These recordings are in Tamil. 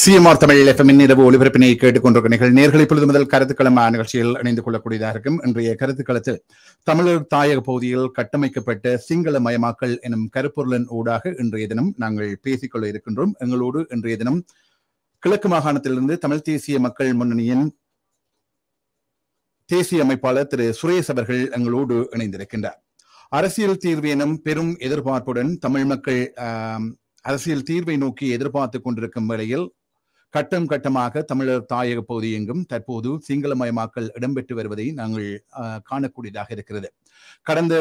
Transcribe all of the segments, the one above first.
சிஎம்ஆர் தமிழ் எஃப்எம் இரவு ஒலிபரப்பினை கேட்டுக்கொண்டிருக்கிற நிகழ் நேர்கள் இப்பொழுது முதல் கருத்துக்களம் நிகழ்ச்சியில் இணைந்து கொள்ளக்கூடியதாக இருக்கும் இன்றைய கருத்துக்களத்தில் தமிழர் தாயக பகுதியில் கட்டமைக்கப்பட்ட சிங்கள மயமாக்கல் எனும் கருப்பொருளின் ஊடாக இன்றைய தினம் நாங்கள் பேசிக்கொள்ள இருக்கின்றோம் எங்களோடு இன்றைய தினம் கிழக்கு மாகாணத்திலிருந்து தமிழ் தேசிய மக்கள் முன்னணியின் தேசிய அமைப்பாளர் திரு சுரேஷ் அவர்கள் எங்களோடு இணைந்திருக்கின்றார் அரசியல் தீர்வு எனும் பெரும் எதிர்பார்ப்புடன் தமிழ் மக்கள் ஆம், அரசியல் தீர்வை நோக்கி எதிர்பார்த்து கொண்டிருக்கும் வேளையில் கட்டம் கட்டமாக தமிழர் தாயக பகுதி எங்கும் தற்போது சிங்களமயமாக்கல் இடம்பெற்று வருவதை நாங்கள் ஆஹ், காணக்கூடியதாக இருக்கிறது கடந்த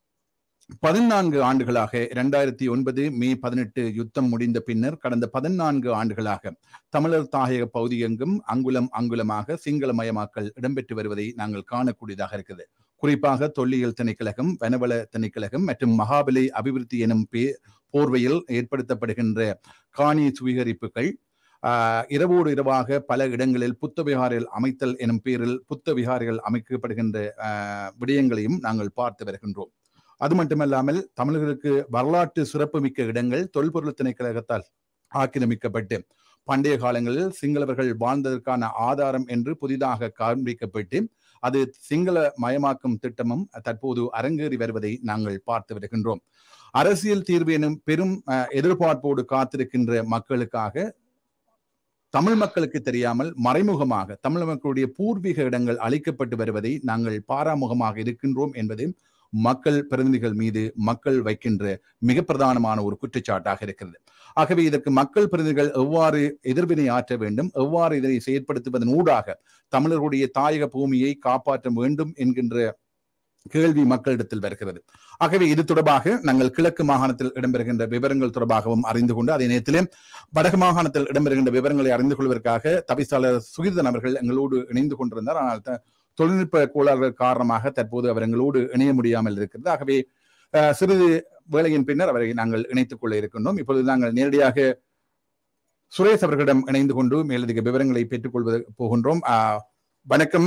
பதினான்கு ஆண்டுகளாக இரண்டாயிரத்தி ஒன்பது மே பதினெட்டு யுத்தம் முடிந்த பின்னர் கடந்த பதினான்கு ஆண்டுகளாக தமிழர் தாயக பகுதி எங்கும் அங்குலம் அங்குலமாக சிங்களமயமாக்கல் இடம்பெற்று வருவதை நாங்கள் காணக்கூடியதாக இருக்கிறது குறிப்பாக தொல்லியல் திணைக்களகம் வனவள திணைக்களகம் மற்றும் மகாபலி அபிவிருத்தி எனும் பே போர்வையில் ஏற்படுத்தப்படுகின்ற காணி சுவீகரிப்புகள் ஆஹ், இரவோடு இரவாக பல இடங்களில் புத்த விகாரிகள் அமைத்தல் எனும் பேரில் புத்த விகாரிகள் அமைக்கப்படுகின்ற ஆஹ், விடயங்களையும் நாங்கள் பார்த்து வருகின்றோம் அது மட்டுமல்லாமல் தமிழர்களுக்கு வரலாற்று சிறப்புமிக்க இடங்கள் தொல்பொருள் திணைக்களகத்தால் ஆக்கிரமிக்கப்பட்டு பண்டைய காலங்களில் சிங்களவர்கள் வாழ்ந்ததற்கான ஆதாரம் என்று புதிதாக காண்பிக்கப்பட்டு அது சிங்கள மயமாக்கும் திட்டமும் தற்போது அரங்கேறி வருவதை நாங்கள் பார்த்து வருகின்றோம் அரசியல் தீர்வு எனும் பெரும் அஹ், எதிர்பார்ப்போடு காத்திருக்கின்ற மக்களுக்காக தமிழ் மக்களுக்கு தெரியாமல் மறைமுகமாக தமிழ் மக்களுடைய பூர்வீக இடங்கள் அளிக்கப்பட்டு வருவதை நாங்கள் பாராமுகமாக இருக்கின்றோம் என்பது மக்கள் பிரதிநிதிகள் மீது மக்கள் வைக்கின்ற மிக பிரதானமான ஒரு குற்றச்சாட்டாக இருக்கிறது ஆகவே இதற்கு மக்கள் பிரதிநிதிகள் எவ்வாறு எதிர்வினை ஆற்ற வேண்டும் எவ்வாறு இதனை செயற்படுத்துவதன் ஊடாக தமிழர்களுடைய தாயக பூமியை காப்பாற்ற வேண்டும் என்கின்ற கேள்வி மக்களிடத்தில் வருகிறது ஆகவே இது தொடர்பாக நாங்கள் கிழக்கு மாகாணத்தில் இடம்பெறுகின்ற விவரங்கள் தொடர்பாகவும் அறிந்து கொண்டு அதே நேரத்திலே வடக்கு மாகாணத்தில் இடம்பெறுகின்ற விவரங்களை அறிந்து கொள்வதற்காக தபிசாளர் சுகிர்தன் அவர்கள் எங்களோடு இணைந்து கொண்டிருந்தார் ஆனால் த- தொழில்நுட்ப கோளாறுகள் காரணமாக தற்போது அவர் எங்களோடு இணைய முடியாமல் இருக்கிறது ஆகவே அஹ், சிறிது வேளையின் பின்னர் அவரை நாங்கள் இணைத்துக் கொள்ள இருக்கின்றோம் இப்பொழுது நாங்கள் நேரடியாக சுரேஷ் அவர்களிடம் இணைந்து கொண்டு மேலதிக விவரங்களை பெற்றுக்கொள்வது போகின்றோம் அஹ், வணக்கம்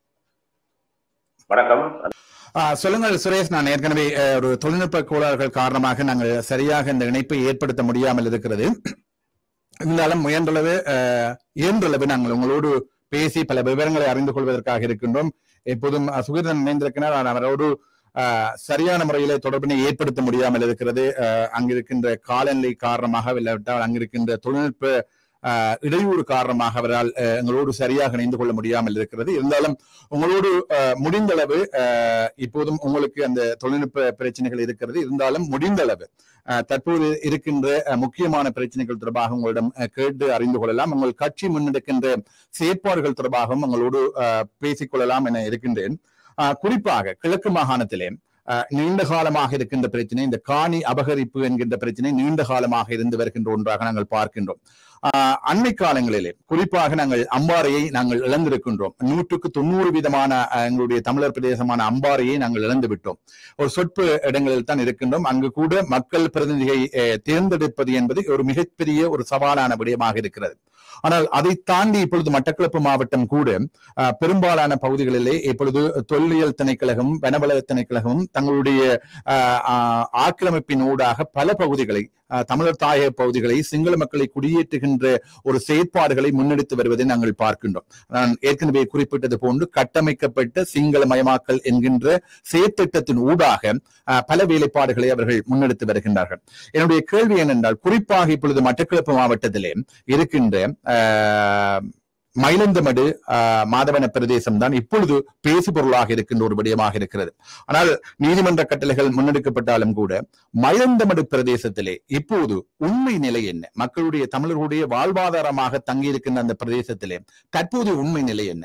வணக்கம் ஆஹ் சொல்லுங்கள் சுரேஷ் நான் ஏற்கனவே அஹ், ஒரு தொழில்நுட்ப கோளாறுகள் காரணமாக நாங்கள் சரியாக இந்த இணைப்பை ஏற்படுத்த முடியாமல் இருக்கிறது இருந்தாலும் முயன்றளவு அஹ், இயன்றளவு நாங்கள் உங்களோடு பேசி பல விவரங்களை அறிந்து கொள்வதற்காக இருக்கின்றோம் எப்போதும் அஹ், சுகிர்தன் இணைந்திருக்கிறார் ஆனால் அவரோடு அஹ், சரியான முறையிலே தொடர்பினை ஏற்படுத்த முடியாமல் இருக்கிறது அஹ், அங்கிருக்கின்ற காலநிலை காரணமாக இல்லாவிட்டால் அங்கிருக்கின்ற தொழில்நுட்ப அஹ், இடையூறு காரணமாக அவரால் அஹ், எங்களோடு சரியாக இணைந்து கொள்ள முடியாமல் இருக்கிறது இருந்தாலும் உங்களோடு அஹ், முடிந்தளவு அஹ், இப்போதும் உங்களுக்கு அந்த தொழில்நுட்ப பிரச்சனைகள் இருக்கிறது இருந்தாலும் முடிந்தளவு அஹ், தற்போது இருக்கின்ற அஹ், முக்கியமான பிரச்சனைகள் தொடர்பாக உங்களிடம் அஹ், கேட்டு அறிந்து கொள்ளலாம் உங்கள் கட்சி முன்னெடுக்கின்ற செயற்பாடுகள் தொடர்பாகவும் உங்களோடு அஹ், பேசிக்கொள்ளலாம் என இருக்கின்றேன் அஹ், குறிப்பாக கிழக்கு மாகாணத்திலே அஹ், நீண்ட காலமாக இருக்கின்ற பிரச்சனை இந்த காணி அபகரிப்பு என்கின்ற பிரச்சனை நீண்ட காலமாக இருந்து வருகின்ற ஒன்றாக நாங்கள் பார்க்கின்றோம் ஆஹ் அண்மை காலங்களிலே குறிப்பாக நாங்கள் அம்பாறையை நாங்கள் இழந்திருக்கின்றோம் நூற்றுக்கு தொண்ணூறு வீதமான அஹ், எங்களுடைய தமிழர் பிரதேசமான அம்பாறையை நாங்கள் இழந்து விட்டோம் ஒரு சொற்ப இடங்களில் தான் இருக்கின்றோம் அங்கு கூட மக்கள் பிரதிநிதியை அஹ், தேர்ந்தெடுப்பது என்பது ஒரு மிகப்பெரிய ஒரு சவாலான விடயமாக இருக்கிறது ஆனால் அதை தாண்டி இப்பொழுது மட்டக்களப்பு மாவட்டம் கூட அஹ், பெரும்பாலான பகுதிகளிலே இப்பொழுது தொல்லியல் திணைக்களகமும் வனவள திணைக்களகமும் தங்களுடைய அஹ், ஆஹ், ஆக்கிரமிப்பின் ஊடாக பல பகுதிகளை அஹ், தமிழர் தாயக பகுதிகளை சிங்கள மக்களை குடியேற்றுகின்ற ஒரு செயற்பாடுகளை முன்னெடுத்து வருவதை நாங்கள் பார்க்கின்றோம் நான் ஏற்கனவே குறிப்பிட்டது போன்று கட்டமைக்கப்பட்ட சிங்கள மயமாக்கல் என்கின்ற செயற்திட்டத்தின் ஊடாக அஹ், பல வேலைப்பாடுகளை அவர்கள் முன்னெடுத்து வருகின்றார்கள் என்னுடைய கேள்வி என்னென்றால் குறிப்பாக இப்பொழுது மட்டக்களப்பு மாவட்டத்திலே இருக்கின்ற அஹ், மயிலந்தமடு அஹ், மாதவன பிரதேசம் தான் இப்பொழுது பேசு பொருளாக இருக்கின்ற ஒரு விடயமாக இருக்கிறது ஆனால் நீதிமன்ற கட்டளைகள் முன்னெடுக்கப்பட்டாலும் கூட மயிலந்தமடு பிரதேசத்திலே இப்போது உண்மை நிலை என்ன மக்களுடைய தமிழர்களுடைய வாழ்வாதாரமாக தங்கியிருக்கின்ற அந்த பிரதேசத்திலே தற்போது உண்மை நிலை என்ன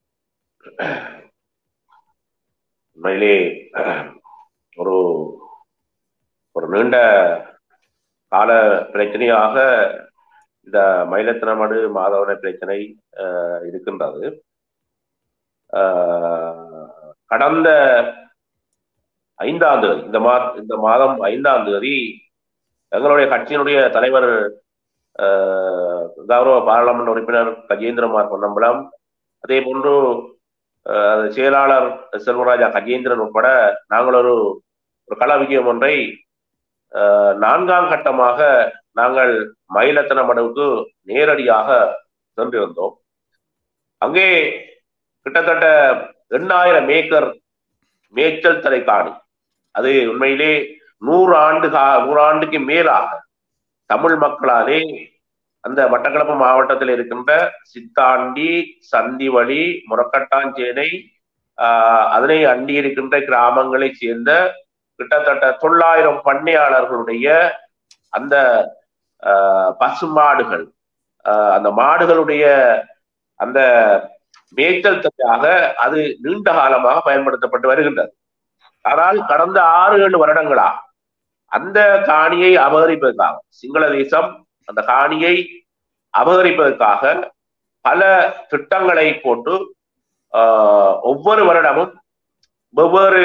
உண்மையிலே ஒரு ஒரு நீண்ட கால பிரச்சனையாக இந்த மயிலத்தினமடு மாதவன பிரச்சனை அஹ், இருக்கின்றது அஹ், கடந்த ஐந்தாம் தேதி இந்த மா இந்த மாதம் ஐந்தாம் தேதி எங்களுடைய கட்சியினுடைய தலைவர் அஹ், கௌரவ பாராளுமன்ற உறுப்பினர் கஜேந்திரமார் பொன்னம்பலம் அதே போன்று அஹ், செயலாளர் செல்வராஜா கஜேந்திரன் உட்பட நாங்கள் ஒரு ஒரு கள விஜயம் ஒன்றை அஹ், நான்காம் கட்டமாக நாங்கள் மயிலத்தன மடுவுக்கு நேரடியாக சென்றிருந்தோம் அங்கே கிட்டத்தட்ட எண்ணாயிரம் ஏக்கர் மேய்ச்சல் தரை காணி அது உண்மையிலே நூறு ஆண்டு கா நூறு ஆண்டுக்கு மேலாக தமிழ் மக்களாலே அந்த மட்டக்களப்பு மாவட்டத்தில் இருக்கின்ற சித்தாண்டி சந்திவழி முரக்கட்டாஞ்சேனை ஆஹ் அதனை அண்டி இருக்கின்ற கிராமங்களை சேர்ந்த கிட்டத்தட்ட தொள்ளாயிரம் பண்ணையாளர்களுடைய அந்த பசு மாடுகள் அந்த மாடுகளுடைய அந்த மேய்ச்சல் தரையாக அது நீண்ட காலமாக பயன்படுத்தப்பட்டு வருகின்றது ஆனால் கடந்த ஆறு ஏழு வருடங்களா அந்த காணியை அபகரிப்பதற்காக சிங்கள தேசம் அந்த காணியை அபகரிப்பதற்காக பல திட்டங்களை போட்டு ஒவ்வொரு வருடமும் வெவ்வேறு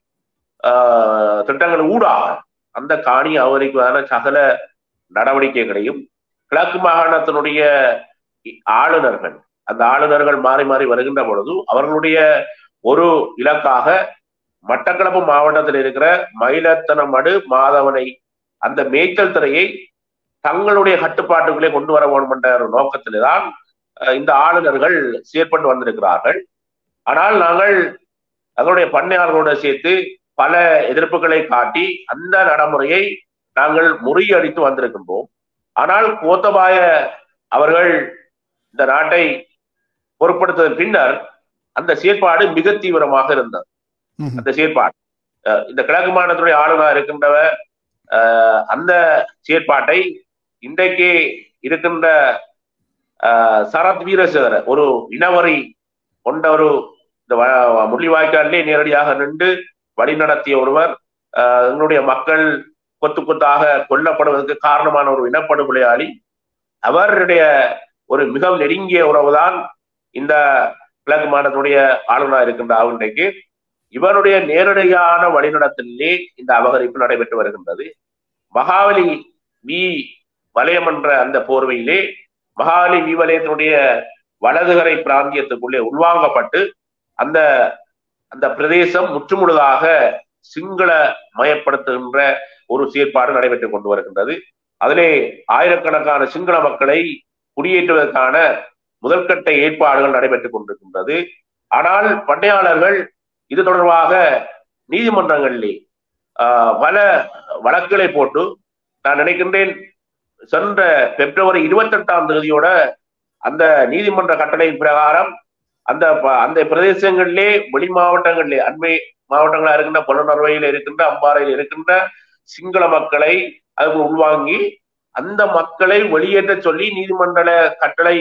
திட்டங்கள் ஊடாக அந்த காணி அபகரிப்பதான சகல நடவடிக்கைகளையும் கிழக்கு மாகாணத்தினுடைய ஆளுநர்கள் அந்த ஆளுநர்கள் மாறி மாறி வருகின்ற பொழுது அவர்களுடைய ஒரு இலக்காக மட்டக்களப்பு மாவட்டத்தில் இருக்கிற மயிலத்தனமடு மாதவனை அந்த மேய்ச்சல் திரையை தங்களுடைய கட்டுப்பாட்டுக்குள்ளே கொண்டு வர வேண்டும் என்ற ஒரு நோக்கத்திலே தான் இந்த ஆளுநர்கள் செயற்பட்டு வந்திருக்கிறார்கள் ஆனால் நாங்கள் அதனுடைய பண்ணையாளர்களோடு சேர்த்து பல எதிர்ப்புகளை காட்டி அந்த நடைமுறையை நாங்கள் முறியடித்து வந்திருக்கின்றோம் ஆனால் கோத்தபாய அவர்கள் இந்த நாட்டை பொருட்படுத்ததன் பின்னர் அந்த செயற்பாடு மிக தீவிரமாக இருந்தது அந்த செயற்பாடு இந்த கிழக்கு மாநிலத்துடைய ஆளுநர் இருக்கின்றவர் அந்த செயற்பாட்டை இன்றைக்கு இருக்கின்ற சரத் வீரசேகர ஒரு இனவரி கொண்ட ஒரு இந்த முள்ளிவாய்க்காலிலே நேரடியாக நின்று வழிநடத்திய ஒருவர் எங்களுடைய மக்கள் கொத்து கொத்தாக கொல்லப்படுவதற்கு காரணமான ஒரு இனப்படுகொலையாளி அவருடைய ஒரு மிக நெருங்கிய உறவுதான் இந்த கிழக்கு மாநிலத்துடைய ஆளுநராக இருக்கின்ற இன்றைக்கு இவருடைய நேரடியான வழிநடத்தலிலே இந்த அபகரிப்பு நடைபெற்று வருகின்றது மகாவலி வி வலயம் என்ற அந்த போர்வையிலே மகாவலி வி வலயத்தினுடைய வலதுகரை பிராந்தியத்துக்குள்ளே உள்வாங்கப்பட்டு அந்த அந்த பிரதேசம் முற்றுமுழுதாக சிங்கள மயப்படுத்துகின்ற ஒரு செயற்பாடு நடைபெற்றுக் கொண்டு வருகின்றது அதிலே ஆயிரக்கணக்கான சிங்கள மக்களை குடியேற்றுவதற்கான முதற்கட்ட ஏற்பாடுகள் நடைபெற்றுக் கொண்டிருக்கின்றது ஆனால் பண்ணையாளர்கள் இது தொடர்பாக நீதிமன்றங்களிலே பல வழக்குகளை போட்டு நான் நினைக்கின்றேன் சென்ற பிப்ரவரி இருபத்தி எட்டாம் தேதியோட அந்த நீதிமன்ற கட்டளையின் பிரகாரம் அந்த அந்த பிரதேசங்களிலே வெளி மாவட்டங்களிலே அண்மை மாவட்டங்களா இருக்கின்ற புலனர்வையில் இருக்கின்ற அம்பாறையில் இருக்கின்ற சிங்கள மக்களை அதுக்கு உள்வாங்கி அந்த மக்களை வெளியேற்ற சொல்லி நீதிமன்ற கட்டளை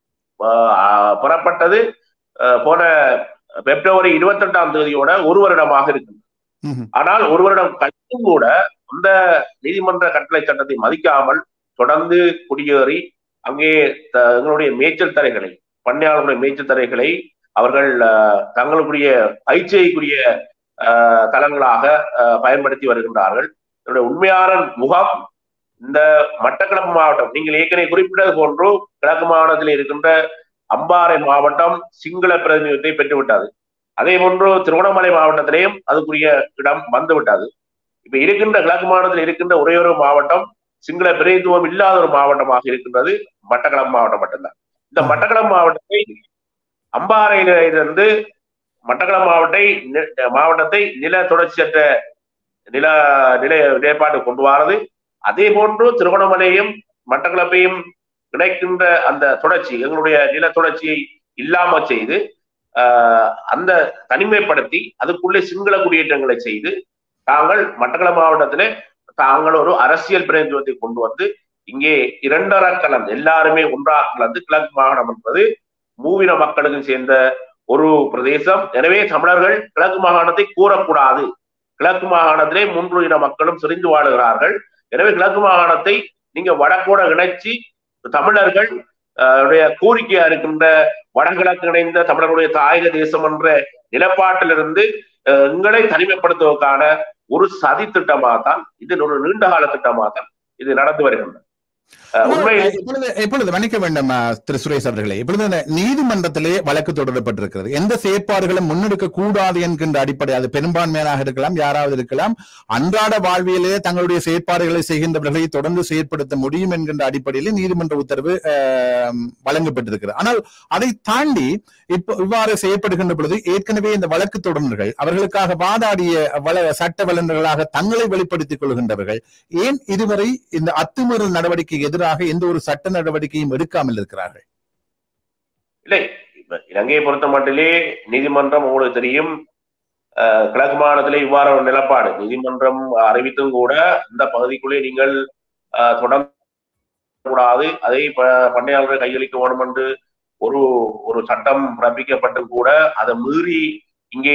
பெறப்பட்டது போன பிப்ரவரி இருபத்தி எட்டாம் தேதியோட ஒரு வருடமாக இருக்கு ஆனால் ஒரு வருடம் கழித்தும் கூட அந்த நீதிமன்ற கட்டளை சட்டத்தை மதிக்காமல் தொடர்ந்து குடியேறி அங்கே எங்களுடைய மேய்ச்சல் தரைகளை பண்ணையாளர்களுடைய மேய்ச்சல் தரைகளை அவர்கள் தங்களுக்குரிய பயிற்சியைக்குரிய தளங்களாக பயன்படுத்தி வருகின்றார்கள் என்னுடைய உண்மையான முகம் இந்த மட்டக்களப்பு மாவட்டம் நீங்கள் ஏற்கனவே குறிப்பிட்டது போன்று கிழக்கு மாவட்டத்தில் இருக்கின்ற அம்பாறை மாவட்டம் சிங்கள பிரதிநிதித்துவத்தை பெற்றுவிட்டது அதே போன்று திருவண்ணாமலை மாவட்டத்திலேயும் அதுக்குரிய இடம் வந்து விட்டது இப்ப இருக்கின்ற கிழக்கு மாவட்டத்தில் இருக்கின்ற ஒரே ஒரு மாவட்டம் சிங்கள பிரதிநிதித்துவம் இல்லாத ஒரு மாவட்டமாக இருக்கின்றது மட்டக்களப்பு மாவட்டம் மட்டும்தான் இந்த மட்டக்களப்பு மாவட்டத்தை அம்பாறையிலிருந்து மட்டக்களப்பு மாவட்டை மாவட்டத்தை நில தொடர்ச்சியற்ற நில நில நிலைப்பாட்டு கொண்டு வரது அதே போன்று திருவண்ணாமலையும் மட்டக்களப்பையும் இணைக்கின்ற அந்த தொடர்ச்சி எங்களுடைய நில தொடர்ச்சியை இல்லாம செய்து அந்த தனிமைப்படுத்தி அதுக்குள்ளே சிங்கள குடியேற்றங்களை செய்து தாங்கள் மட்டக்களப்பு மாவட்டத்திலே தாங்கள் ஒரு அரசியல் பிரதிநிதித்துவத்தை கொண்டு வந்து இங்கே இரண்டரை கலந்து எல்லாருமே ஒன்றாக கலந்து கிழக்கு மாகாணம் என்பது மூவின மக்களுக்கும் சேர்ந்த ஒரு பிரதேசம் எனவே தமிழர்கள் கிழக்கு மாகாணத்தை கூறக்கூடாது கிழக்கு மாகாணத்திலே மூன்று இன மக்களும் சிரிந்து வாழுகிறார்கள் எனவே கிழக்கு மாகாணத்தை நீங்க வடக்கூட இணைச்சி தமிழர்கள் கோரிக்கையா இருக்கின்ற வடகிழக்கு இணைந்த தமிழருடைய தாயக தேசம் என்ற நிலப்பாட்டிலிருந்து எங்களை தனிமைப்படுத்துவதற்கான ஒரு சதி திட்டமாக தான் இது ஒரு நீண்ட கால திட்டமாக தான் இது நடந்து வருகின்றது உண்மையில் இப்பொழுது இப்பொழுது மன்னிக்க வேண்டும் அஹ், திரு சுரேஷ் அவர்களே இப்பொழுது இந்த நீதிமன்றத்திலே வழக்கு தொடரப்பட்டிருக்கிறது எந்த செயற்பாடுகளும் முன்னெடுக்க கூடாது என்கின்ற அடிப்படை அது பெரும்பான்மையாக இருக்கலாம் யாராவது இருக்கலாம் அன்றாட வாழ்வியலே தங்களுடைய செயற்பாடுகளை செய்கின்றவர்களை தொடர்ந்து செயற்படுத்த முடியும் என்கின்ற அடிப்படையில் நீதிமன்ற உத்தரவு அஹ், வழங்கப்பட்டிருக்கிறது ஆனால் அதை தாண்டி இப்போ இவ்வாறு செயற்படுகின்ற பொழுது ஏற்கனவே இந்த வழக்கு தொடர்ந்தர்கள் அவர்களுக்காக வாதாடிய வள சட்ட வல்லுநர்களாக தங்களை வெளிப்படுத்திக் கொள்கின்றவர்கள் ஏன் இதுவரை இந்த அத்துமீறல் நடவடிக்கை எதிராக எந்த ஒரு சட்ட நடவடிக்கையும் எடுக்காமல் இருக்கிறார்கள் இல்லை இப்ப இலங்கையை பொறுத்த மட்டிலே நீதிமன்றம் உங்களுக்கு தெரியும் அஹ், கிழக்கு மாநிலத்திலே இவ்வாறு ஒரு நிலப்பாடு நீதிமன்றம் அறிவித்தும் கூட இந்த பகுதிக்குள்ளே நீங்கள் அஹ், தொடர்ந்து கூடாது அதை ப- பண்ணையாளர்கள் கையளிக்க வேண்டும் என்று ஒரு ஒரு சட்டம் பிறப்பிக்கப்பட்டும் கூட அதை மீறி இங்கே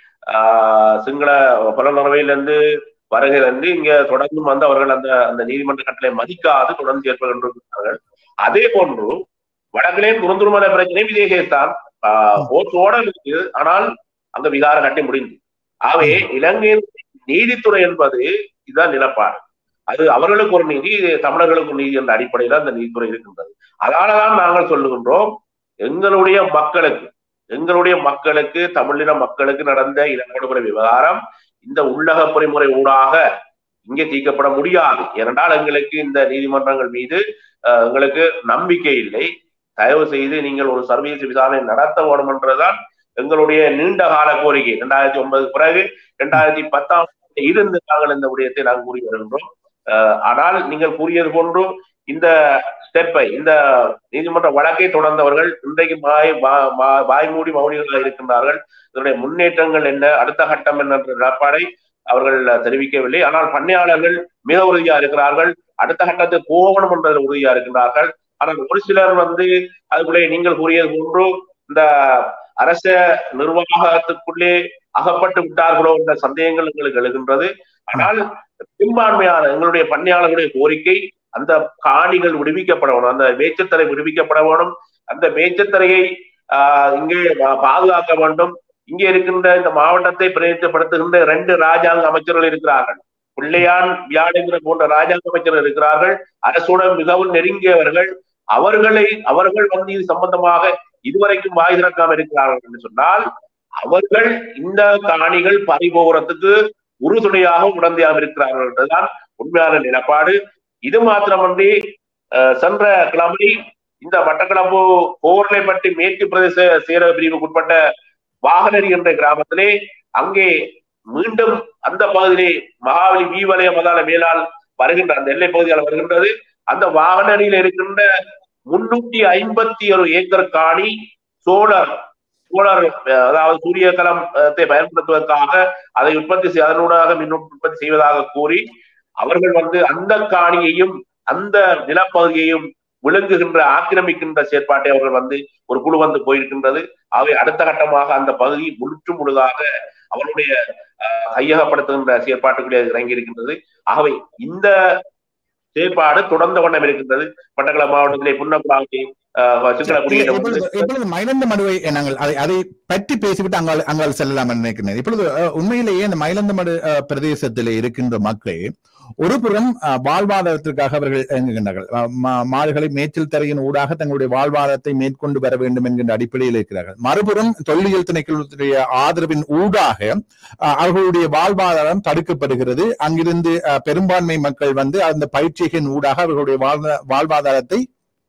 ஆஹ், சிங்கள புலனறுவையிலிருந்து வருகிறது இங்க தொடர்ந்து வந்து அவர்கள் அந்த அந்த நீதிமன்ற கட்டளை மதிக்காது தொடர்ந்து செயற்படுகின்றார்கள் அதே போன்று வடக்கிலேயும் குருந்துருமலை பிரச்சனையும் இதே கேஸ்தான் ஓட்டோட இருக்கு ஆனால் அங்க விகாரம் கட்டி முடிந்து ஆகவே இலங்கையின் நீதித்துறை என்பது இதுதான் நிலப்பாடு அது அவர்களுக்கு ஒரு நீதி இது தமிழர்களுக்கு ஒரு நீதி என்ற அடிப்படையில் அந்த நீதித்துறை இருக்கின்றது அதனாலதான் நாங்கள் சொல்லுகின்றோம் எங்களுடைய மக்களுக்கு எங்களுடைய மக்களுக்கு தமிழின மக்களுக்கு நடந்த இனப்படுகொலை விவகாரம் இந்த உள்ளக பொறிமுறை ஊடாக இங்கே தீர்க்கப்பட முடியாது ஏனென்றால் எங்களுக்கு இந்த நீதிமன்றங்கள் மீது அஹ், எங்களுக்கு நம்பிக்கை இல்லை தயவு செய்து நீங்கள் ஒரு சர்வீஸ் விசாரணை நடத்த வேண்டும் என்றுதான் எங்களுடைய நீண்ட கால கோரிக்கை இரண்டாயிரத்தி ஒன்பது பிறகு இரண்டாயிரத்தி பத்தாம் இருந்து நாங்கள் இந்த விடயத்தை நாங்கள் கூறி வருகின்றோம் அஹ், ஆனால் நீங்கள் கூறியது போன்று இந்த ஸ்டெப்பை இந்த நீதிமன்ற வழக்கை தொடர்ந்தவர்கள் இன்றைக்கு வாய் வா- வா- வாய்மூடி மௌனிகளாக இருக்கின்றார்கள் இதனுடைய முன்னேற்றங்கள் என்ன அடுத்த கட்டம் என்ன என்ற நிலப்பாடை அவர்கள் தெரிவிக்கவில்லை ஆனால் பண்ணையாளர்கள் மிக உறுதியா இருக்கிறார்கள் அடுத்த கட்டத்துக்கு போகணும் என்பதில் உறுதியா இருக்கின்றார்கள் ஆனால் ஒரு சிலர் வந்து அதுக்குள்ளே நீங்கள் கூறியது போன்று இந்த அரச நிர்வாகத்துக்குள்ளே அகப்பட்டு விட்டார்களோ என்ற சந்தேகங்கள் எங்களுக்கு எழுகின்றது ஆனால் பெரும்பான்மையான எங்களுடைய பண்ணையாளர்களுடைய கோரிக்கை அந்த காணிகள் விடுவிக்கப்பட வேணும் அந்த மேய்ச்சத்தரை விடுவிக்கப்பட வேணும் அந்த மேய்ச்சத்தரையை ஆஹ் இங்கே பா- பாதுகாக்க வேண்டும் இங்கே இருக்கின்ற இந்த மாவட்டத்தை பிரதிநிதித்துவப்படுத்துகின்ற ரெண்டு ராஜாங்க அமைச்சர்கள் இருக்கிறார்கள் பிள்ளையான் வியாழேந்திர போன்ற ராஜாங்க அமைச்சர்கள் இருக்கிறார்கள் அரசுடன் மிகவும் நெருங்கியவர்கள் அவர்களை அவர்கள் வந்து இது சம்பந்தமாக இதுவரைக்கும் வாய் திறக்காம இருக்கிறார்கள் என்று சொன்னால் அவர்கள் இந்த காணிகள் பறிபோகிறதுக்கு உறுதுணையாக உடந்தையாக இருக்கிறார்கள் என்றுதான் உண்மையான நிலப்பாடு இது மாத்திரமன்றி அஹ், சென்ற கிழமை இந்த மட்டக்களப்பு கோர்லைப்பட்டி மேற்கு பிரதேச சேர பிரிவுக்குட்பட்ட வாகனரி என்ற கிராமத்திலே அங்கே மீண்டும் அந்த பகுதியிலே மகாவலி வீவலய மதால மேலால் வருகின்ற அந்த எல்லை பகுதியால் வருகின்றது அந்த வாகனரியில் இருக்கின்ற முன்னூத்தி ஐம்பத்தி ஒரு ஏக்கர் காணி சோழர் சோழர் அஹ், அதாவது சூரிய கலத்தை பயன்படுத்துவதற்காக அதை உற்பத்தி செய் அதனூடாக மின் உற்பத்தி செய்வதாக கூறி அவர்கள் வந்து அந்த காணியையும் அந்த நிலப்பகுதியையும் விழுங்குகின்ற ஆக்கிரமிக்கின்ற செயற்பாட்டை அவர்கள் வந்து ஒரு குழு வந்து போயிருக்கின்றது ஆகவே அடுத்த கட்டமாக அந்த பகுதி முழுற்று முழுதாக அவருடைய அஹ், கையகப்படுத்துகின்ற செயற்பாட்டுக்குள்ளே இறங்கி இருக்கின்றது ஆகவே இந்த செயற்பாடு தொடர்ந்த வண்ணம் இருக்கின்றது மட்டக்களப்பு மாவட்டத்திலே புன்னக்குழாவை சிங்களக்குடியிடம் இப்பொழுது இப்பொழுது மயிலந்த மடுவை நாங்கள் அதை அதை பற்றி பேசிவிட்டு அங்கால் அங்கால் செல்லலாம் என்று நினைக்கிறேன் இப்பொழுது அஹ், உண்மையிலேயே இந்த மயிலந்த மடு அஹ், பிரதேசத்திலே இருக்கின்ற மக்கள் ஒரு புறம் அஹ், வாழ்வாதாரத்திற்காக அவர்கள் இயங்குகின்றார்கள் அஹ், மா- மாடுகளை மேய்ச்சல் தரையின் ஊடாக தங்களுடைய வாழ்வாதாரத்தை மேற்கொண்டு வர வேண்டும் என்கின்ற அடிப்படையில் இருக்கிறார்கள் மறுபுறம் தொல்லியல் திணைக்களத்துடைய ஆதரவின் ஊடாக அஹ், அவர்களுடைய வாழ்வாதாரம் தடுக்கப்படுகிறது அங்கிருந்து அஹ், பெரும்பான்மை மக்கள் வந்து அந்த பயிற்சியின் ஊடாக அவர்களுடைய வாழ்வா- வாழ்வாதாரத்தை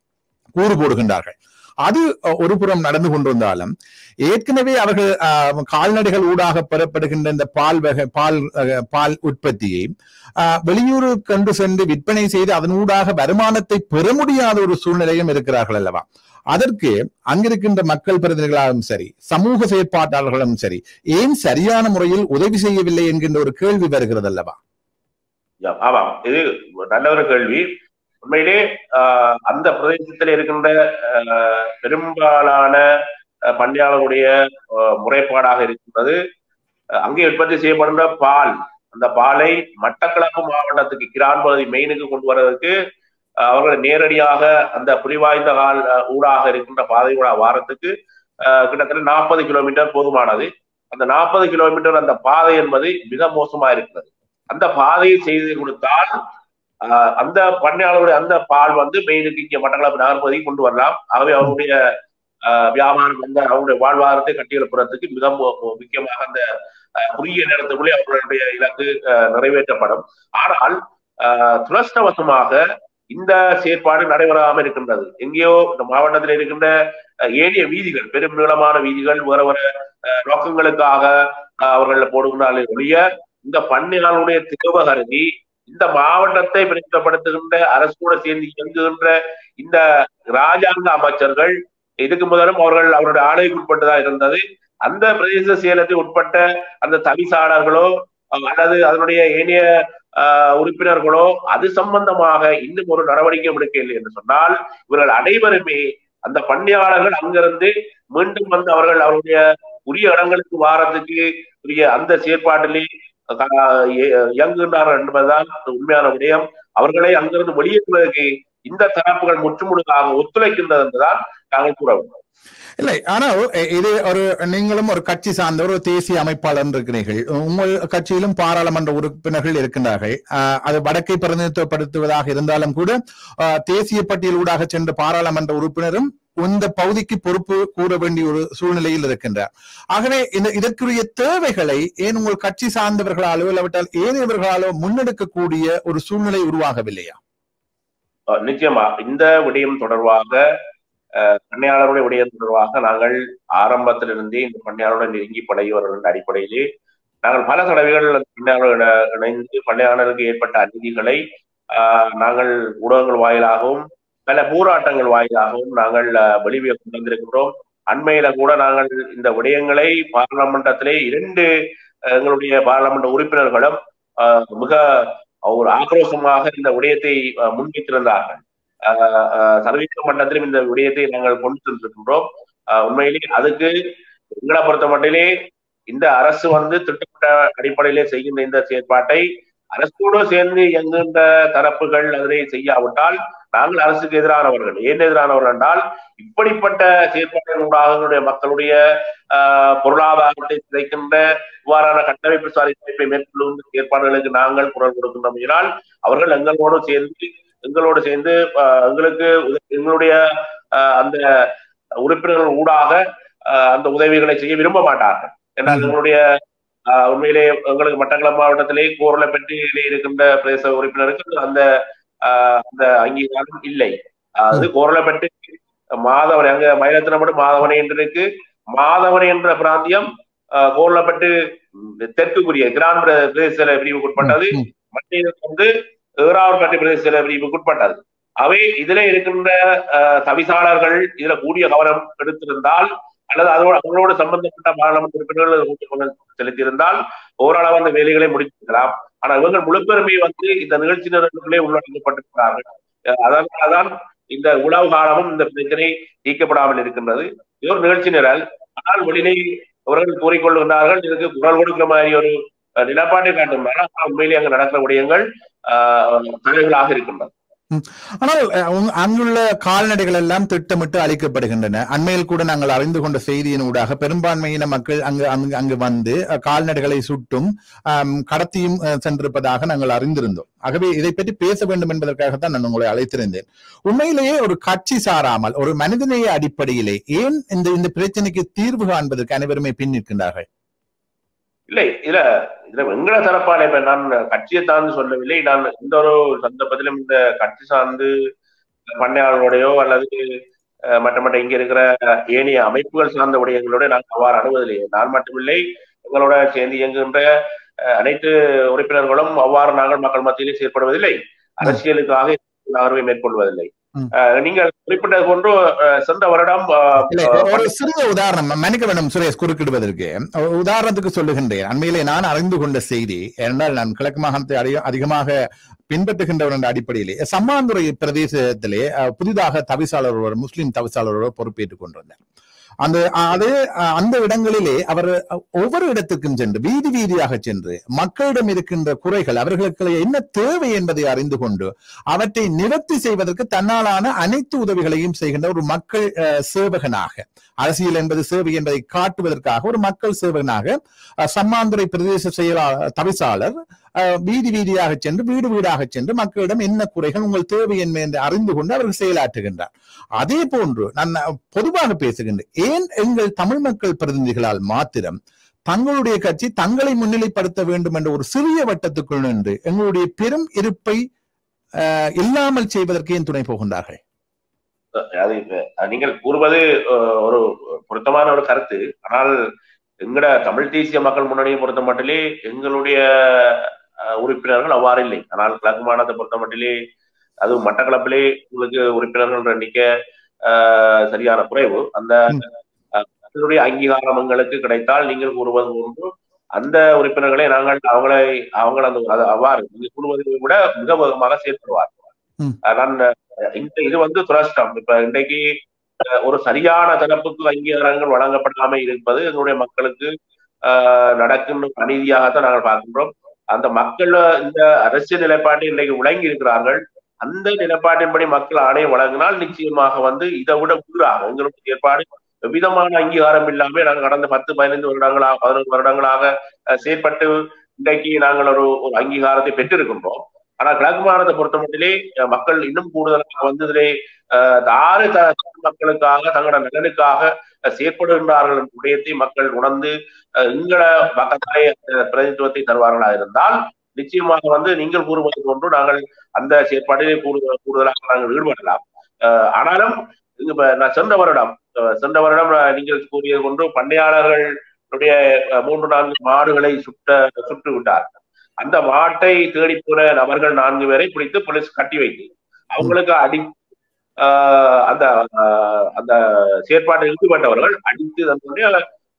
கூறு போடுகின்றார்கள் அது அஹ், ஒரு புறம் நடந்து கொண்டிருந்தாலும் ஏற்கனவே அவர்கள் அஹ், கால்நடைகள் ஊடாக பெறப்படுகின்ற இந்த பால் வகை பால் அஹ், பால் உற்பத்தியை அஹ், வெளியூருக்கு கொண்டு சென்று விற்பனை செய்து அதன் ஊடாக வருமானத்தை பெற முடியாத ஒரு சூழ்நிலையும் இருக்கிறார்கள் அல்லவா அதற்கு அங்கிருக்கின்ற மக்கள் பிரதிநிதிகளாலும் சரி சமூக செயற்பாட்டாளர்களும் சரி ஏன் சரியான முறையில் உதவி செய்யவில்லை என்கின்ற ஒரு கேள்வி வருகிறது அல்லவா ஆமாம் இது நல்ல ஒரு கேள்வி உண்மையிலே ஆஹ், அந்த பிரதேசத்தில் இருக்கின்ற ஆஹ், பெரும்பாலான ஆஹ், பண்ணையாளர்களுடைய ஆஹ், முறைப்பாடாக இருக்கின்றது ஆஹ், அங்கே உற்பத்தி செய்யப்படுகின்ற பால் அந்த பாலை மட்டக்களப்பு மாவட்டத்துக்கு கிரான் பகுதி மெயினுக்கு கொண்டு வருவதற்கு ஆஹ், அவர்கள் நேரடியாக அந்த புரிவாய்ந்த கால் ஆஹ், ஊடாக இருக்கின்ற பாதை கூட வாரத்துக்கு ஆஹ், கிட்டத்தட்ட நாற்பது கிலோமீட்டர் போதுமானது அந்த நாற்பது கிலோமீட்டர் அந்த பாதை என்பது மிக மோசமா இருக்கிறது அந்த பாதையை செய்து கொடுத்தால் ஆஹ் அந்த பண்ணையாளருடைய அந்த பால் வந்து மெயினுக்கு இங்க மட்டக்களப்பு நகர்பகுதிக்கு கொண்டு வரலாம் ஆகவே அவருடைய ஆஹ் வியாபாரம் அந்த அவருடைய வாழ்வாதாரத்தை கட்டியெழுப்புறதுக்கு மிக மு- மு- முக்கியமாக அந்த ஆஹ் குறுகிய நேரத்துக்குள்ளே அவர்களுடைய இலக்கு ஆஹ் நிறைவேற்றப்படும் ஆனால் ஆஹ் துரஷ்டவசமாக இந்த செயற்பாடு நடைபெறாமல் இருக்கின்றது எங்கேயோ இந்த மாவட்டத்தில் இருக்கின்ற ஆஹ் ஏனைய வீதிகள் பெரும் நீளமான வீதிகள் வேற வேற ஆஹ் நோக்கங்களுக்காக ஆஹ் அவர்கள் போடுகிறார்கள் ஒழிய இந்த பண்ணையாளுடைய திகவ கருதி இந்த மாவட்டத்தை பிரச்சனைப்படுத்துகின்ற அரசோட சேர்ந்து இயங்குகின்ற இந்த ராஜாங்க அமைச்சர்கள் இதுக்கு முதலும் அவர்கள் அவருடைய ஆணைக்கு உட்பட்டதா இருந்தது அந்த பிரதேச செயலத்தை உட்பட்ட அந்த தவிசாளர்களோ அல்லது அதனுடைய ஏனைய ஆஹ், உறுப்பினர்களோ அது சம்பந்தமாக இன்னும் ஒரு நடவடிக்கை எடுக்கவில்லை என்று சொன்னால் இவர்கள் அனைவருமே அந்த பண்ணையாளர்கள் அங்கிருந்து மீண்டும் வந்து அவர்கள் அவருடைய உரிய இடங்களுக்கு வாரத்துக்கு உரிய அந்த செயற்பாட்டிலே ஆஹ், இய- இயங்குகின்றார்கள் என்பதுதான் உண்மையான விடயம் அவர்களை அங்கிருந்து வெளியேற்றுவதற்கு இந்த தரப்புகள் முற்றுமுழுதாக ஒத்துழைக்கின்றது என்றுதான் நாங்கள் கூற வேண்டும் இல்லை ஆனால் இ- இது ஒரு நீங்களும் ஒரு கட்சி சார்ந்த ஒரு தேசிய அமைப்பாளர் இருக்கிறீர்கள் உங்கள் கட்சியிலும் பாராளுமன்ற உறுப்பினர்கள் இருக்கின்றார்கள் ஆஹ் அது வடக்கை பிரதிநிதித்துவப்படுத்துவதாக இருந்தாலும் கூட ஆஹ் தேசிய பட்டியலூடாக சென்ற பாராளுமன்ற உறுப்பினரும் இந்த பகுதிக்கு பொறுப்பு கூற வேண்டிய ஒரு சூழ்நிலையில் இருக்கின்றார் ஆகவே இந்த இதற்குரிய தேவைகளை ஏன் உங்கள் கட்சி சார்ந்தவர்களாலோ இல்லாவிட்டால் ஏனையவர்களாலோ முன்னெடுக்கக்கூடிய ஒரு சூழ்நிலை உருவாகவில்லையா அஹ் நிச்சயமா இந்த விடயம் தொடர்பாக அஹ், பண்ணையாளருடைய விடயம் தொடர்பாக நாங்கள் ஆரம்பத்திலிருந்தே இந்த பண்ணையாளருடன் நெருங்கி பழகியவர்கள் அடிப்படையிலே நாங்கள் பல தடவைகள் அந்த பண்ணையாளருடன் இணைந்து பண்ணையாளருக்கு ஏற்பட்ட அநீதிகளை ஆஹ், நாங்கள் ஊடகங்கள் வாயிலாகவும் பல போராட்டங்கள் வாயிலாகவும் நாங்கள் அஹ், வெளியே கொண்டு வந்திருக்கிறோம் அண்மையில கூட நாங்கள் இந்த விடயங்களை பாராளுமன்றத்திலே இரண்டு அஹ், எங்களுடைய பாராளுமன்ற உறுப்பினர்களும் ஆஹ், மிக ஒரு ஆக்ரோஷமாக இந்த விடயத்தை அஹ், முன்வைத்திருந்தார்கள் ஆஹ் ஆஹ் சர்வீஸ் மட்டத்திலும் இந்த விடயத்தை நாங்கள் கொண்டு சென்றிருக்கின்றோம் ஆஹ் உண்மையிலே அதுக்கு எங்களை பொறுத்த மட்டிலே இந்த அரசு வந்து திட்டமிட்ட அடிப்படையிலே செய்கின்ற இந்த செயற்பாட்டை அரசோடு சேர்ந்து இயங்குகின்ற தரப்புகள் அதனை செய்யாவிட்டால் நாங்கள் அரசுக்கு எதிரானவர்கள் ஏன் எதிரானவர்கள் என்றால் இப்படிப்பட்ட செயற்பாடுகளூடாக எங்களுடைய மக்களுடைய ஆஹ் பொருளாதாரத்தை சிதைக்கின்ற இவ்வாறான கட்டமைப்பு சாரி சிதைப்பை மேற்கொள்ளும் செயற்பாடுகளுக்கு நாங்கள் குரல் கொடுக்கின்றோம் என்றால் அவர்கள் எங்களோடு சேர்ந்து எங்களோடு சேர்ந்து ஆஹ் எங்களுக்கு உத- எங்களுடைய ஆஹ் அந்த உறுப்பினர்கள் ஊடாக ஆஹ் அந்த உதவிகளை செய்ய விரும்ப மாட்டார்கள் என்றால் ம். எங்களுடைய ஆஹ் உண்மையிலே எங்களுக்கு மட்டக்களப்பு மாவட்டத்திலே கோரலப்பட்டியிலே இருக்கின்ற பிரதேச உறுப்பினருக்கு அந்த ஆஹ் அந்த அங்கீகாரம் இல்லை அது கோரலப்பட்டு மாதவனை அங்க மயிலத்தினப்பட்டு மாதவனை என்று இருக்கு மாதவனை என்ற பிராந்தியம் ஆஹ் கோரலப்பட்டு தெற்குக்குரிய கிரான் பிர- பிரதேச பிரிவுக்கு உட்பட்டது ம். மத்திய வந்து ஏறாவூர்பட்டி பிரதேச பிரிவுக்கு உட்பட்டது அவை இதுல இருக்கின்ற ஆஹ், தவிசாளர்கள் இதுல கூடிய கவனம் எடுத்திருந்தால் அல்லது அதோட அவங்களோடு சம்பந்தப்பட்ட பாராளுமன்ற உறுப்பினர்கள் கூடிய கவனம் செலுத்தியிருந்தால் ஓரளவு அந்த வேலைகளை முடித்திருக்கலாம் ஆனா இவங்க முழுப்பெருமை வந்து இந்த நிகழ்ச்சி நிறுவனங்களே உள்ளடக்கப்பட்டிருக்கிறார்கள் அஹ் அதனாலதான் இந்த உளவு காலமும் இந்த பிரச்சனை தீர்க்கப்படாமல் இருக்கின்றது இது ஒரு நிகழ்ச்சி நிரல் ஆனால் வெளியிலே அவர்கள் கூறிக்கொள்கின்றார்கள் இதுக்கு குரல் கொடுக்கிற மாதிரி ஒரு அஹ், நிலப்பாட்டை காட்டுகிறார்கள் ஆனால் உண்மையிலே அங்கு நடக்கிற விடயங்கள் ஆஹ், தலைகளாக இருக்கின்றன ஆனால் அஹ், உங்க- அங்குள்ள கால்நடைகள் எல்லாம் திட்டமிட்டு அழிக்கப்படுகின்றன அண்மையில் கூட நாங்கள் அறிந்து கொண்ட செய்தியின் ஊடாக பெரும்பான்மையின மக்கள் அங்கு அங்கு அங்கு வந்து அஹ், கால்நடைகளை சுட்டும் ஆம், கடத்தியும் அஹ், சென்றிருப்பதாக நாங்கள் அறிந்திருந்தோம் ஆகவே இதை பற்றி பேச வேண்டும் என்பதற்காகத்தான் நான் உங்களை அழைத்திருந்தேன் உண்மையிலேயே ஒரு கட்சி சாராமல் ஒரு மனிதநேய அடிப்படையிலே ஏன் இந்த இந்த பிரச்சனைக்கு தீர்வு காண்பதற்கு அனைவருமே பின் நிற்கின்றார்கள் இல்லை இதுல இதுல வெங்கட தரப்பான இப்ப நான் கட்சியை சார்ந்து சொல்லவில்லை நான் எந்த ஒரு சந்தர்ப்பத்திலும் இந்த கட்சி சார்ந்து பண்ணையாளர்களுடையோ அல்லது அஹ், மற்ற மற்ற இங்க இருக்கிற ஏனைய அமைப்புகள் சார்ந்த விடயங்களோட நாங்கள் அவ்வாறு அணுவதில்லை நான் மட்டுமில்லை எங்களோட சேர்ந்து இயங்குகின்ற அஹ், அனைத்து உறுப்பினர்களும் அவ்வாறு நாங்கள் மக்கள் மத்தியிலே செயற்படுவதில்லை அரசியலுக்காக நகர்வை மேற்கொள்வதில்லை ம். அஹ், நீங்கள் குறிப்பிட்டது போன்று அஹ், சென்ற வருடம் அஹ், இல்லை, ஒரு சிறிய உதாரணம் மன்னிக்க வேண்டும் சுரேஷ் குறுக்கிடுவதற்கு ஒரு உதாரணத்துக்கு சொல்லுகின்றேன் அண்மையிலே நான் அறிந்து கொண்ட செய்தி என்றால் நான் கிழக்கு மாகாணத்தை அதிக- அதிகமாக பின்பற்றுகின்றவர் என்ற அடிப்படையிலே சம்மாந்துறை பிரதேசத்திலே அஹ், புதிதாக தவிசாளர் ஒருவர் முஸ்லிம் தவிசாளர் ஒருவர் பொறுப்பேற்றுக் கொண்டிருந்தார் அந்த அது அஹ், அந்த இடங்களிலே அவர் ஒவ்வொரு இடத்துக்கும் சென்று வீதி வீதியாக சென்று மக்களிடம் இருக்கின்ற குறைகள் அவர்களுக்கு என்ன தேவை என்பதை அறிந்து கொண்டு அவற்றை நிவர்த்தி செய்வதற்கு தன்னாலான அனைத்து உதவிகளையும் செய்கின்ற ஒரு மக்கள் அஹ், சேவகனாக அரசியல் என்பது சேவை என்பதை காட்டுவதற்காக ஒரு மக்கள் சேவகனாக அஹ், சம்மாந்துறை பிரதேச செயலாளர் தவிசாளர் அஹ், வீதி வீதியாக சென்று வீடு வீடாக சென்று மக்களிடம் என்ன குறைகள் உங்கள் தேவை என்ன என்று அறிந்து கொண்டு அவர்கள் செயலாற்றுகின்றார் அதே போன்று நான் பொதுவாக பேசுகின்றேன் ஏன் எங்கள் தமிழ் மக்கள் பிரதிநிதிகளால் மாத்திரம் தங்களுடைய கட்சி தங்களை முன்னிலைப்படுத்த வேண்டும் என்ற ஒரு சிறிய வட்டத்துக்குள் நின்று எங்களுடைய பெரும் இருப்பை அஹ், இல்லாமல் செய்வதற்கு ஏன் துணை போகின்றார்கள் அது இப்ப நீங்கள் கூறுவது அஹ், ஒரு பொருத்தமான ஒரு கருத்து ஆனால் எங்கட தமிழ் தேசிய மக்கள் முன்னணியை பொறுத்த மட்டிலே எங்களுடைய அஹ், உறுப்பினர்கள் அவ்வாறு இல்லை ஆனால் கிழக்கு மாநிலத்தை பொறுத்த மட்டிலே அது மட்டக்களப்பிலே உங்களுக்கு உறுப்பினர்கள் எண்ணிக்கை அஹ், சரியான குறைவு அந்த ம். அஹ், அதனுடைய அங்கீகாரம் எங்களுக்கு கிடைத்தால் நீங்கள் கூறுவது போன்று அந்த உறுப்பினர்களை நாங்கள் அவங்களை அவங்களை அந்த அது அவ்வாறு நீங்கள் கூறுவதை விட மிக வேகமாக செயல்படுவார் ம். அஹ், நான் அஹ், இந்த இது வந்து துரஷ்டம் இப்ப இன்றைக்கு அஹ், ஒரு சரியான தரப்புக்கு அங்கீகாரங்கள் வழங்கப்படாமல் இருப்பது எங்களுடைய மக்களுக்கு ஆஹ், நடக்கின்ற அநீதியாகத்தான் நாங்கள் பார்க்கின்றோம் அந்த மக்கள் இந்த அரசியல் நிலைப்பாட்டை இன்றைக்கு விளங்கி இருக்கிறார்கள் அந்த நிலைப்பாட்டின்படி மக்கள் ஆணையம் வழங்கினால் நிச்சயமாக வந்து இதை விட ஊராக எங்களுடைய ஏற்பாடு எவ்விதமான அங்கீகாரம் இல்லாமல் நாங்கள் கடந்த பத்து பதினைந்து வருடங்களாக பதினொன்று வருடங்களாக அஹ், செயற்பட்டு இன்றைக்கு நாங்கள் ஒரு ஒரு அங்கீகாரத்தை பெற்றிருக்கின்றோம் ஆனா கிழக்கு மாநிலத்தை பொறுத்த மட்டிலே அஹ், மக்கள் இன்னும் கூடுதலாக வந்து இதிலே அஹ், ஆறு த தமிழ் மக்களுக்காக தங்களோட நலனுக்காக அஹ், செயற்படுகின்றார்கள் என்ற விடயத்தை மக்கள் உணர்ந்து அஹ், எங்கள பக்கத்தாலே அந்த பிரதிநிதித்துவத்தை தருவார்களா இருந்தால் நிச்சயமாக வந்து நீங்கள் கூறுவது போன்று நாங்கள் அந்த செயற்பாட்டிலே கூடுதல் கூடுதலாக நாங்கள் ஈடுபடலாம் அஹ், ஆனாலும் இங்க இப்ப நான் சென்ற வருடம் அஹ், சென்ற வருடம் நான் நீங்கள் கூறியது போன்று பண்ணையாளர்களுடைய அஹ், மூன்று நான்கு மாடுகளை சுட்ட சுட்டு விட்டார் அந்த மாட்டை தேடி போன நபர்கள் நான்கு பேரை பிடித்து போலீஸ் கட்டி வைத்து அவங்களுக்கு அடி ஆஹ் அந்த ஆஹ் அந்த செயற்பாட்டில் ஈடுபட்டவர்கள் அடித்து தன்னுடைய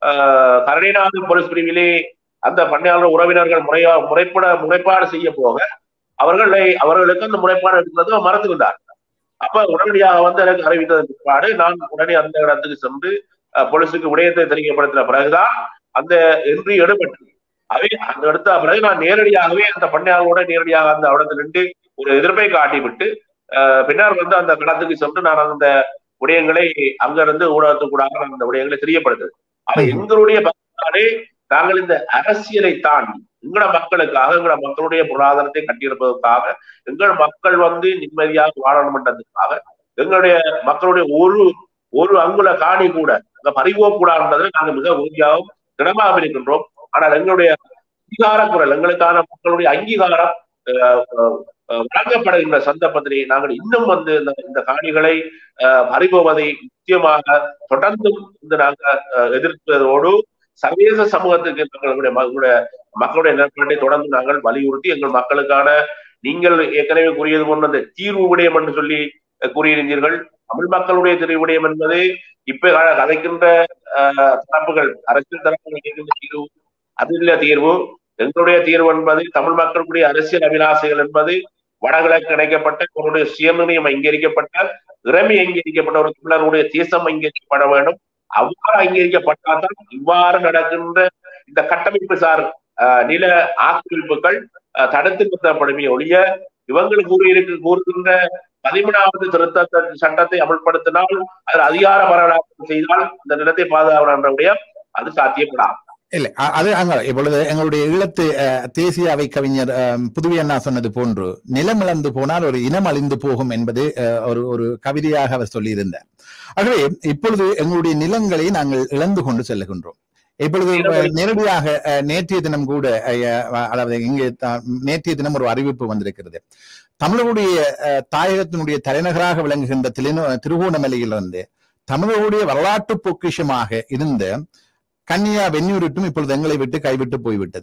கரடிநாடு போலீஸ் பிரிவிலே அந்த பண்ணையாளர் உறவினர்கள் முறையா முறைப்பட முறைப்பாடு செய்ய போக அவர்களை அவர்களுக்கு அந்த முறைப்பாடு எடுக்கிறது மறந்துவிட்டார் அப்ப உடனடியாக வந்து எனக்கு அறிவித்ததன் பிற்பாடு நான் உடனே அந்த இடத்துக்கு சென்று அஹ், போலீசுக்கு விடயத்தை தெரியப்படுத்தின பிறகுதான் அந்த என்ட்ரி எடுபட்டது அவை அந்த எடுத்த பிறகு நான் நேரடியாகவே அந்த பண்ணையாளரோட நேரடியாக அந்த இடத்துல நின்று ஒரு எதிர்ப்பை காட்டிவிட்டு அஹ், பின்னர் வந்து அந்த களத்துக்கு சென்று நான் அந்த விடயங்களை அங்கிருந்து ஊடகத்துக்கூடாக நான் அந்த விடயங்களை தெரியப்படுத்தது அவை ம்ஹும். எங்களுடைய பக்கத்தாலே நாங்கள் இந்த அரசியலை தாண்டி எங்களோட மக்களுக்காக எங்களோட மக்களுடைய பொருளாதாரத்தை கட்டியிருப்பதற்காக எங்கள் மக்கள் வந்து நிம்மதியாக வாழணும் என்றதுக்காக எங்களுடைய மக்களுடைய ஒரு ஒரு அங்குல காணி கூட அங்க பறிவோ கூடாதுன்றதுல நாங்கள் மிக உறுதியாகவும் திடமாக இருக்கின்றோம் ஆனால் எங்களுடைய அங்கீகார குரல் எங்களுக்கான மக்களுடைய அங்கீகாரம் அஹ், அஹ், அஹ், வழங்கப்படுகின்ற சந்தர்ப்பத்திலே நாங்கள் இன்னும் வந்து இந்த இந்த காணிகளை அஹ், பறிபோவதை நிச்சயமாக தொடர்ந்தும் வந்து நாங்கள் அஹ், எதிர்ப்பதோடு சர்வதேச சமூகத்துக்கு எங்களுடைய மக்களுடைய மக்களுடைய நிலைப்பாட்டை தொடர்ந்து நாங்கள் வலியுறுத்தி எங்கள் மக்களுக்கான நீங்கள் ஏற்கனவே கூறியது போன்ற அந்த தீர்வு விடயம் என்று சொல்லி அஹ், கூறியிருந்தீர்கள் தமிழ் மக்களுடைய தீர்வு விடயம் என்பது இப்ப க- கதைக்கின்ற அஹ், தரப்புகள் அரசியல் தரப்புகள் கேட்கின்ற தீர்வு அது இல்ல தீர்வு எங்களுடைய தீர்வு என்பது தமிழ் மக்களுடைய அரசியல் அபிலாசைகள் என்பது வடகிழக்கு இணைக்கப்பட்ட அவருடைய சுயநிர்ணயம் அங்கீகரிக்கப்பட்ட இறமை அங்கீகரிக்கப்பட்ட ஒரு தமிழருடைய தேசம் அங்கீகரிக்கப்பட வேண்டும் அவ்வாறு அங்கீகரிக்கப்பட்டால்தான் இவ்வாறு நடக்கின்ற இந்த கட்டமைப்பு சார் அஹ், நில ஆக்கிரமிப்புகள் அஹ், தடுத்து நிறுத்தப்படுமே ஒழிய இவங்கள் கூறியிருக்கு கூறுகின்ற பதிமூணாவது திருத்த சட்டத்தை அமல்படுத்தினால் அதில் அதிகார பரவலாக்கம் செய்தால் இந்த நிலத்தை பாதுகாக்கின்ற விடயம் அது சாத்தியப்படாது இல்லை அ- அது அங்க இப்பொழுது எங்களுடைய ஈழத்து அஹ், தேசிய அவை கவிஞர் அஹ், புதுவை அண்ணா சொன்னது போன்று நிலம் இழந்து போனால் ஒரு இனம் அழிந்து போகும் என்பது அஹ், ஒரு ஒரு கவிதையாக அவர் சொல்லியிருந்தார் ஆகவே இப்பொழுது எங்களுடைய நிலங்களை நாங்கள் இழந்து கொண்டு செல்லுகின்றோம் இப்பொழுது அஹ், நேரடியாக அஹ், நேற்றைய தினம் கூட அஹ், அதாவது இங்கே த- நேற்றைய தினம் ஒரு அறிவிப்பு வந்திருக்கிறது தமிழருடைய அஹ், தாயகத்தினுடைய தலைநகராக விளங்குகின்ற திலினோ திருகோணமலையிலிருந்து தமிழருடைய வரலாற்று பொக்கிஷமாக இருந்த கன்னியா வெந்நீரிட்டும் இப்பொழுது எங்களை விட்டு கைவிட்டு போய்விட்டது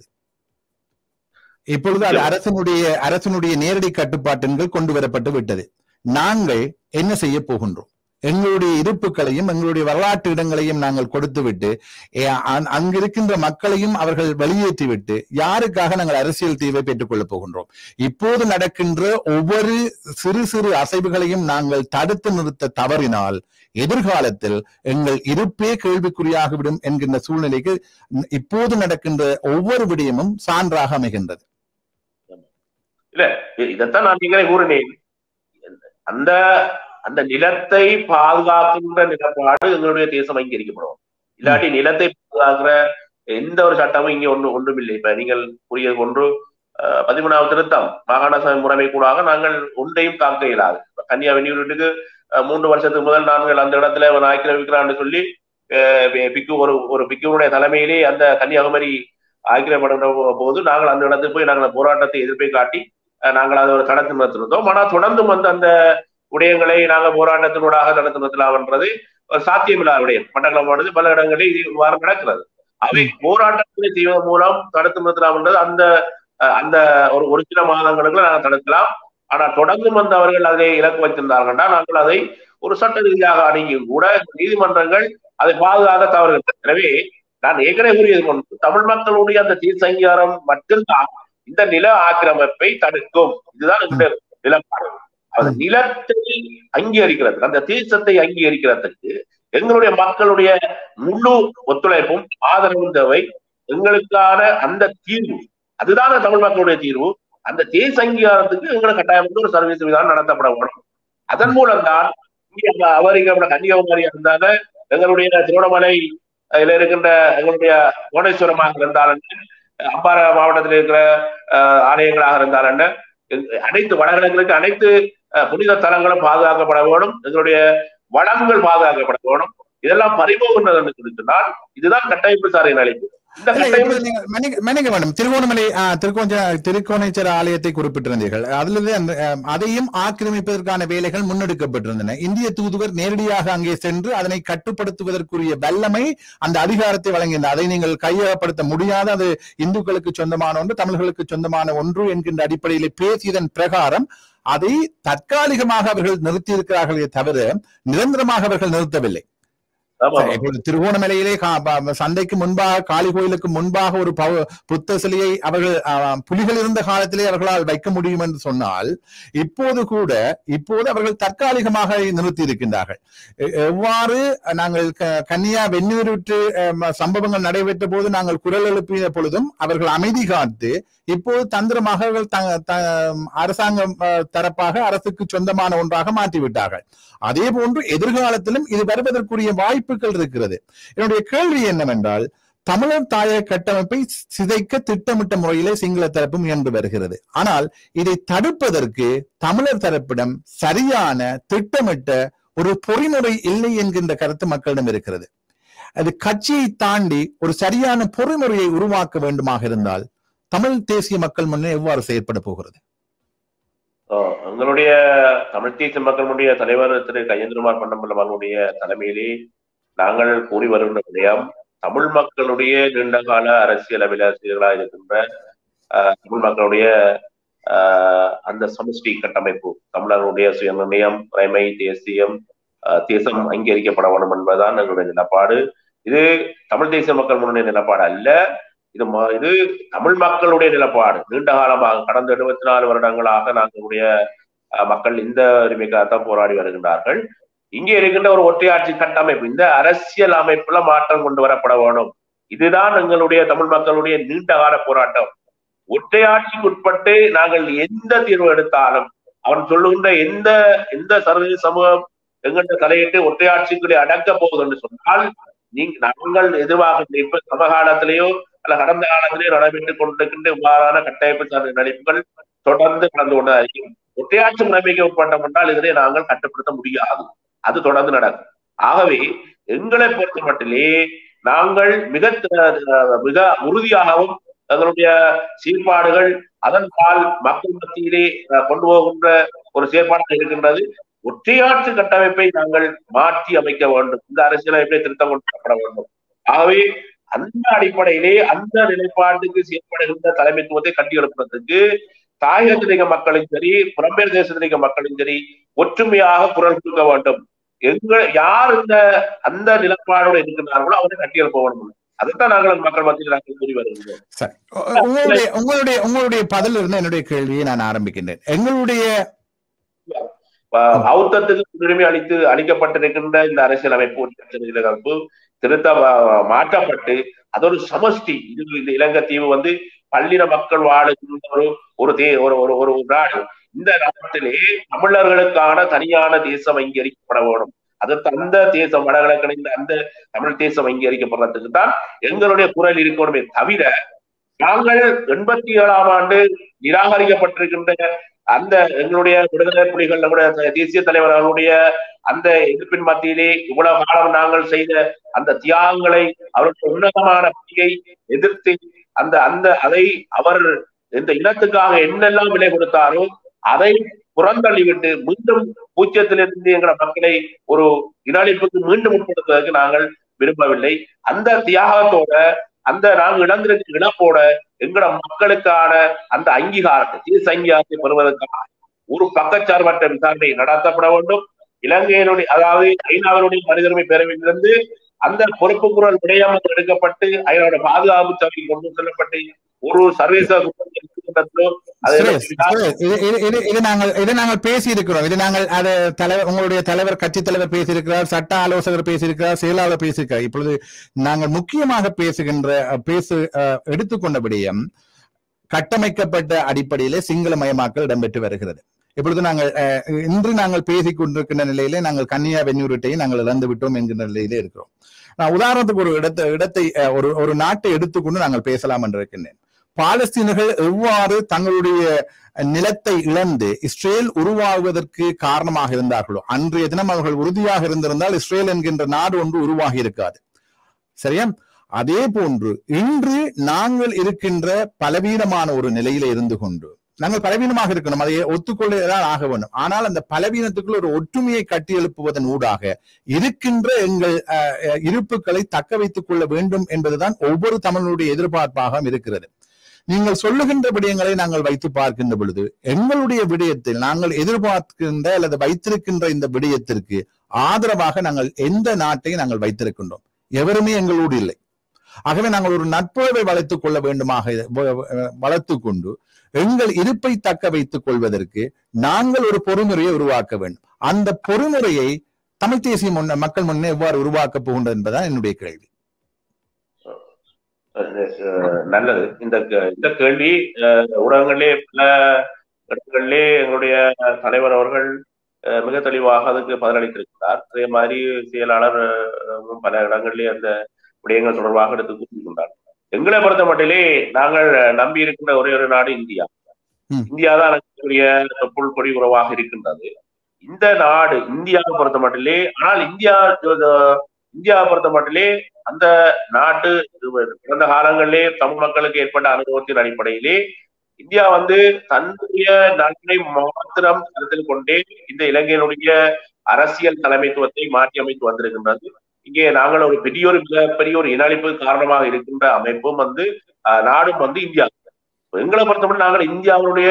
இப்பொழுது அது அரசனுடைய அரசனுடைய நேரடி கட்டுப்பாட்டின்கள் கொண்டு வரப்பட்டு விட்டது நாங்கள் என்ன செய்ய போகின்றோம் எங்களுடைய இருப்புகளையும் எங்களுடைய வரலாற்று இடங்களையும் நாங்கள் கொடுத்து விட்டு ஏ- அங்- அங்கிருக்கின்ற மக்களையும் அவர்கள் வெளியேற்றி விட்டு யாருக்காக நாங்கள் அரசியல் தீர்வை பெற்றுக் கொள்ளப் போகின்றோம் இப்போது நடக்கின்ற ஒவ்வொரு சிறு சிறு அசைவுகளையும் நாங்கள் தடுத்து நிறுத்த தவறினால் எதிர்காலத்தில் எங்கள் இருப்பே கேள்விக்குறியாகிவிடும் என்கின்ற சூழ்நிலைக்கு ந- இப்போது நடக்கின்ற ஒவ்வொரு விடயமும் சான்றாக அமைகின்றது இல்ல இ- இதைத்தான் நான் நீங்களே கூறினேன் அந்த அந்த நிலத்தை பாதுகாக்கின்ற நிலப்பாடு எங்களுடைய தேசம் அங்கீகரிக்கப்படும் இல்லாட்டி நிலத்தை பாதுகாக்கிற எந்த ஒரு சட்டமும் இங்க ஒண்ணு ஒன்றும் இல்லை இப்ப நீங்கள் கூறியது ஒன்று அஹ், பதிமூணாவது திருத்தம் மாகாண சபை முறைமை கூடாக நாங்கள் ஒன்றையும் காக்க இயலாது கன்னியா வெந்நீருக்கு மூன்று வருஷத்துக்கு முதல் நாங்கள் அந்த இடத்துல அவன் ஆக்கிரமிக்கிறான்னு சொல்லி அஹ், பி- பிக்கு ஒரு ஒரு பிக்குனுடைய தலைமையிலே அந்த கன்னியாகுமரி ஆக்கிரமிப்படுகிற போது நாங்கள் அந்த இடத்துக்கு போய் நாங்கள் போராட்டத்தை எதிர்ப்பை காட்டி அஹ், நாங்கள் அதை ஒரு தடுத்து நிறுத்தினோம் ஆனால் தொடர்ந்து வந்து அந்த விடயங்களை நாங்கள் போராட்டத்தினூடாக தடுத்து நிறுத்தலாம்ன்றது ஒரு சாத்தியமில்லாத விடயம் மட்டக்களப்பானது பல இடங்களில் இது இவ்வாறு நடக்கிறது அவை போராட்டங்களை செய்வதன் மூலம் தடுத்து நிறுத்தலாம்ன்றது அந்த அஹ், அந்த ஒரு ஒரு சில மாதங்களுக்கு நாங்கள் தடுக்கலாம் ஆனால் தொடர்ந்து வந்து அவர்கள் அதை இலக்கு வைத்திருந்தார்கள் நாங்கள் அதை ஒரு சட்ட ரீதியாக அணுகியும் கூட நீதிமன்றங்கள் அதை பாதுகாக்க தவறுகின்றன எனவே நான் ஏற்கனவே கூறியது போன்று தமிழ் மக்களுடைய அந்த தீர்சங்கியாரம் மட்டும்தான் இந்த நில ஆக்கிரமிப்பை தடுக்கும் இதுதான் இந்த நிலப்பாடு அந்த நிலத்தை அங்கீகரிக்கிறது அந்த தீர்ச்சத்தை அங்கீகரிக்கிறதுக்கு எங்களுடைய மக்களுடைய முழு ஒத்துழைப்பும் ஆதரவும் தேவை எங்களுக்கான அந்த தீர்வு அதுதான் தமிழ் மக்களுடைய தீர்வு அந்த தேச அங்கீகாரத்துக்கு எங்களுக்கு கட்டாயம் ஒரு சர்வீஸ் விதானம் நடத்தப்பட வேணும் அதன் மூலம் தான் அவரிக கன்னியாகுமரியா இருந்தாங்க எங்களுடைய திருவண்ணாமலை இதுல இருக்கின்ற எங்களுடைய புவனேஸ்வரமாக இருந்தாலும் அம்பாறை மாவட்டத்தில் இருக்கிற அஹ், ஆலயங்களாக இருந்தாலும் என்ன, எங்க- அனைத்து வடகிழங்களுக்கு அனைத்து அஹ், புனித தலங்களும் பாதுகாக்கப்பட வேண்டும் எங்களுடைய வளங்கள் பாதுகாக்கப்பட வேணும் இதெல்லாம் பறிபோகின்றது என்று சொல்லி சொன்னால் இதுதான் கட்டமைப்பு சாரின் அழைப்பு இந்த இல்ல, கட்டமைப்பு இப்பொழுது நீங்கள் மன்னிக்க- மன்னிக்க வேண்டும் திருவோணமலை ஆ, திருக்கோஞ்ச திருக்கோணேச்சர ஆலயத்தை குறிப்பிட்டிருந்தீர்கள் அதிலிருந்து அந்த, அஹ், அதையும் ஆக்கிரமிப்பதற்கான வேலைகள் முன்னெடுக்கப்பட்டிருந்தன இந்திய தூதுவர் நேரடியாக அங்கே சென்று அதனை கட்டுப்படுத்துவதற்குரிய வல்லமை அந்த அதிகாரத்தை வழங்கியிருந்த அதை நீங்கள் கையகப்படுத்த முடியாத அது இந்துக்களுக்கு சொந்தமான ஒன்று தமிழர்களுக்கு சொந்தமான ஒன்று என்கின்ற அடிப்படையிலே பேசியதன் பிரகாரம் அதை தற்காலிகமாக அவர்கள் நிறுத்தியிருக்கிறார்களே தவிர நிரந்தரமாக அவர்கள் நிறுத்தவில்லை ஆமா, ஆமா. இப்பொழுது திருவோணமலையிலே கா- ப- சந்தைக்கு முன்பாக காளி கோயிலுக்கு முன்பாக ஒரு பவ- புத்த சிலையை அவர்கள் ஆ, புலிகள் இருந்த காலத்திலே அவர்களால் வைக்க முடியும் என்று சொன்னால் இப்போது கூட இப்போது அவர்கள் தற்காலிகமாக நிறுத்தி இருக்கின்றார்கள் எ- எவ்வாறு நாங்கள் க- கன்னியா வெந்நீருற்று அம், சம்பவங்கள் நடைபெற்ற போது நாங்கள் குரல் எழுப்பிய பொழுதும் அவர்கள் அமைதி காத்து இப்போது தந்திரமாக அவர்கள் த- த- அரசாங்கம் அ, தரப்பாக அரசுக்கு சொந்தமான ஒன்றாக மாற்றிவிட்டார்கள் அதே போன்று எதிர்காலத்திலும் இது வருவதற்குரிய வாய்ப்புகள் இருக்கிறது என்னுடைய கேள்வி என்னவென்றால் தமிழர் தாயக கட்டமைப்பை சிதைக்க திட்டமிட்ட முறையிலே சிங்கள தரப்பு முயன்று வருகிறது ஆனால் இதை தடுப்பதற்கு தமிழர் தரப்பிடம் சரியான திட்டமிட்ட ஒரு பொறிமுறை இல்லை என்கின்ற கருத்து மக்களிடம் இருக்கிறது அது கட்சியை தாண்டி ஒரு சரியான பொறிமுறையை உருவாக்க வேண்டுமாக இருந்தால் தமிழ் தேசிய மக்கள் முன்னே எவ்வாறு செயற்பட போகிறது ஆஹ் எங்களுடைய தமிழ் தேசிய மக்களுடைய தலைவர் திரு கஜேந்திரகுமார் பொன்னம்பலம் அவர்களுடைய தலைமையிலே நாங்கள் கூறி வருகின்ற விடயம் தமிழ் மக்களுடைய நீண்டகால அரசியல் அபிலாசிகளாக இருக்கின்ற ஆஹ், தமிழ் மக்களுடைய ஆஹ், அந்த சமஷ்டி கட்டமைப்பு தமிழர்களுடைய சுயநிர்ணயம் உரிமை தேசியம் ஆஹ், தேசம் அங்கீகரிக்கப்பட வேண்டும் என்பதுதான் எங்களுடைய நிலப்பாடு இது தமிழ் தேசிய மக்கள் முன்னுடைய நிலப்பாடு அல்ல இது ம- இது தமிழ் மக்களுடைய நிலப்பாடு நீண்ட காலமாக கடந்த எழுபத்தி நாலு வருடங்களாக நாங்களுடைய அஹ், மக்கள் இந்த உரிமைக்காகத்தான் போராடி வருகின்றார்கள் இங்கே இருக்கின்ற ஒரு ஒற்றையாட்சி கட்டமைப்பு இந்த அரசியல் அமைப்புல மாற்றம் கொண்டு வரப்பட வேணும் இதுதான் எங்களுடைய தமிழ் மக்களுடைய நீண்ட கால போராட்டம் ஒற்றையாட்சிக்கு உட்பட்டு நாங்கள் எந்த தீர்வு எடுத்தாலும் அவன் சொல்லுகின்ற எந்த எந்த சர்வதேச சமூகம் எங்கள்கிட்ட தலையிட்டு ஒற்றையாட்சிக்குள்ளே அடக்க போகுது என்று சொன்னால் நீங்க நாங்கள் எதிர்பார்க்கின்ற இப்ப சமகாலத்திலேயோ அல்ல கடந்த காலத்திலேயோ நடைபெற்றுக் கொண்டிருக்கின்ற இவ்வாறான கட்டமைப்பு சார்ந்த நடிப்புகள் தொடர்ந்து கடந்து கொண்டு ஒற்றையாட்சி முறைமைக்கு உட்பட்டோம் என்றால் இதனை நாங்கள் கட்டுப்படுத்த முடியாது அது தொடர்ந்து நடக்கும் ஆகவே எங்களை பொறுத்த மட்டிலே நாங்கள் மிக த- மிக உறுதியாகவும் எங்களுடைய செயற்பாடுகள் அதன் பால் மக்கள் மத்தியிலே அஹ், கொண்டு போகின்ற ஒரு செயற்பாடாக இருக்கின்றது ஒற்றையாட்சி கட்டமைப்பை நாங்கள் மாற்றி அமைக்க வேண்டும் இந்த அரசியலமைப்பை திருத்தம் கொண்டு வரப்பட வேண்டும் ஆகவே அந்த அடிப்படையிலே அந்த நிலைப்பாட்டுக்கு செயல்படுகின்ற தலைமைத்துவத்தை கட்டியெழுப்புறதுக்கு தாயகத்திலிக மக்களும் சரி புறம்பெயர் தேசத்திலிக மக்களும் சரி ஒற்றுமையாக குரல் கொடுக்க வேண்டும் எங்க யார் இந்த அந்த நிலப்பாடோடு இருக்கின்றார்களோ அவரை கட்டியெழுப்ப வேண்டும் அதைத்தான் நாங்கள் மக்கள் மத்தியில் நாங்கள் கூறி வருகின்றோம் சரி உ- உங்களுடைய உங்களுடைய உங்களுடைய பதில் இருந்து என்னுடைய கேள்வியை நான் ஆரம்பிக்கின்றேன் எங்களுடைய அஹ் பௌத்தத்துக்கு முன்னுரிமை அளித்து அளிக்கப்பட்டிருக்கின்ற இந்த அரசியல் அமைப்பு அமைப்பு திருத்த வ- மாற்றப்பட்டு அது ஒரு சமஷ்டி இது இந்த இலங்கை தீவு வந்து பல்லின மக்கள் வாழுகின்ற ஒரு ஒரு தே ஒரு ஒரு ஒரு ஒரு நாடு இந்த நாட்டிலே தமிழர்களுக்கான தனியான தேசம் அங்கீகரிக்கப்பட வேணும் அது அந்த தேசம் வடகிழக்கில் இந்த அந்த தமிழ் தேசம் அங்கீகரிக்கப்படுறதுக்கு தான் எங்களுடைய குரல் இருக்கணுமே தவிர நாங்கள் எண்பத்தி ஏழாம் ஆண்டு நிராகரிக்கப்பட்டிருக்கின்ற அந்த எங்களுடைய விடுதலை புலிகள் நம்முடைய தேசிய தலைவர் அவர்களுடைய அந்த எதிர்ப்பின் மத்தியிலே இவ்வளவு காலம் நாங்கள் செய்த அந்த தியாகங்களை அவருடைய உன்னதமான பணியை எதிர்த்து அந்த அந்த அதை அவர் இந்த இனத்துக்காக என்னெல்லாம் விலை கொடுத்தாரோ அதை புறந்தள்ளிவிட்டு மீண்டும் பூச்சியத்திலிருந்து எங்கள மக்களை ஒரு இனஅழிப்புக்கு மீண்டும் உட்படுத்துவதற்கு நாங்கள் விரும்பவில்லை அந்த தியாகத்தோட அந்த நாங்கள் இழந்திருக்க இழப்போட எங்களோட மக்களுக்கான அந்த அங்கீகாரத்தை தேச அங்கீகாரத்தை பெறுவதற்காக ஒரு பக்கச்சார்பற்ற விசாரணை நடத்தப்பட வேண்டும் இலங்கையினுடைய அதாவது ஐநாவினுடைய மனிதரிமை பேரவையிலிருந்து அந்த பொறுப்பு குரல் விடயமாக எடுக்கப்பட்டு ஐநாவுடைய பாதுகாப்பு சபைக்கு கொண்டு செல்லப்பட்டு ஒரு சர்வதேச இது நாங்கள் இதை நாங்கள் பேசி இருக்கிறோம் இது நாங்கள் அது தலைவர் உங்களுடைய தலைவர் கட்சி தலைவர் பேசியிருக்கிறார் சட்ட ஆலோசகர் பேசியிருக்கிறார் செயலாளர் பேசியிருக்கிறார் இப்பொழுது நாங்கள் முக்கியமாக பேசுகின்ற பேசு எடுத்துக்கொண்ட விடயம் கட்டமைக்கப்பட்ட அடிப்படையிலே சிங்களமயமாக்கல் இடம்பெற்று வருகிறது இப்பொழுது நாங்கள் இன்று நாங்கள் பேசிக் கொண்டிருக்கின்ற நிலையிலே நாங்கள் கன்னியா வெண்ணூரிட்டையும் நாங்கள் இழந்து விட்டோம் என்கின்ற நிலையிலே இருக்கிறோம் நான் உதாரணத்துக்கு ஒரு இடத்தை இடத்தை ஒரு ஒரு நாட்டை எடுத்துக்கொண்டு நாங்கள் பேசலாம் என்று இருக்கின்றேன் பாலஸ்தீனர்கள் எவ்வாறு தங்களுடைய நிலத்தை இழந்து இஸ்ரேல் உருவாகுவதற்கு காரணமாக இருந்தார்களோ அன்றைய தினம் அவர்கள் உறுதியாக இருந்திருந்தால் இஸ்ரேல் என்கின்ற நாடு ஒன்று உருவாகி இருக்காது சரியா அதே போன்று இன்று நாங்கள் இருக்கின்ற பலவீனமான ஒரு நிலையில இருந்து கொண்டு நாங்கள் பலவீனமாக இருக்கணும் அதை ஒத்துக்கொள்ளதான் ஆக வேண்டும் ஆனால் அந்த பலவீனத்துக்குள் ஒரு ஒற்றுமையை கட்டியெழுப்புவதன் ஊடாக இருக்கின்ற எங்கள் இருப்புகளை தக்க வைத்துக் கொள்ள வேண்டும் என்பதுதான் ஒவ்வொரு தமிழனுடைய எதிர்பார்ப்பாக இருக்கிறது நீங்கள் சொல்லுகின்ற விடயங்களை நாங்கள் வைத்து பார்க்கின்ற பொழுது எங்களுடைய விடயத்தில் நாங்கள் எதிர்பார்க்கின்ற அல்லது வைத்திருக்கின்ற இந்த விடயத்திற்கு ஆதரவாக நாங்கள் எந்த நாட்டை நாங்கள் வைத்திருக்கின்றோம் எவருமே எங்களோடு இல்லை ஆகவே நாங்கள் ஒரு நட்புறவை வளர்த்துக் கொள்ள வேண்டுமாக வளர்த்து கொண்டு எங்கள் இருப்பை தக்க வைத்துக் கொள்வதற்கு நாங்கள் ஒரு பொறுமுறையை உருவாக்க வேண்டும் அந்த பொறுமுறையை தமிழ் தேசிய முன்ன மக்கள் முன்னே எவ்வாறு உருவாக்கப் போகின்றது என்பதுதான் என்னுடைய கேள்வி நல்லது இந்த இந்த கேள்வி ஊடகங்களிலே பல இடங்களிலே எங்களுடைய தலைவர் அவர்கள் மிக தெளிவாக அதுக்கு பதிலளித்திருக்கிறார் அதே மாதிரி செயலாளர் பல இடங்களிலே அந்த விடயங்கள் தொடர்பாக எடுத்து கூறியிருக்கின்றார் எங்களை பொறுத்த மட்டிலே நாங்கள் நம்பி இருக்கின்ற ஒரே ஒரு நாடு இந்தியா இந்தியா தான் எனக்குரிய புல் கொடி உறவாக இருக்கின்றது இந்த நாடு இந்தியாவை பொறுத்த மட்டிலே ஆனால் இந்தியா இந்தியாவை பொறுத்த மட்டிலே அந்த நாட்டு கடந்த காலங்களிலே தமிழ் மக்களுக்கு ஏற்பட்ட அனுபவத்தின் அடிப்படையிலே இந்தியா வந்து தன்னுடைய நன்மை மாத்திரம் கருத்தில் கொண்டே இந்த இலங்கையினுடைய அரசியல் தலைமைத்துவத்தை மாற்றி அமைத்து வந்திருக்கின்றது இங்கே நாங்கள் ஒரு பெரிய ஒரு மிகப்பெரிய ஒரு இனஅழிப்பு காரணமாக இருக்கின்ற அமைப்பும் வந்து நாடும் வந்து இந்தியா எங்களை பொறுத்தவரை நாங்கள் இந்தியாவுடைய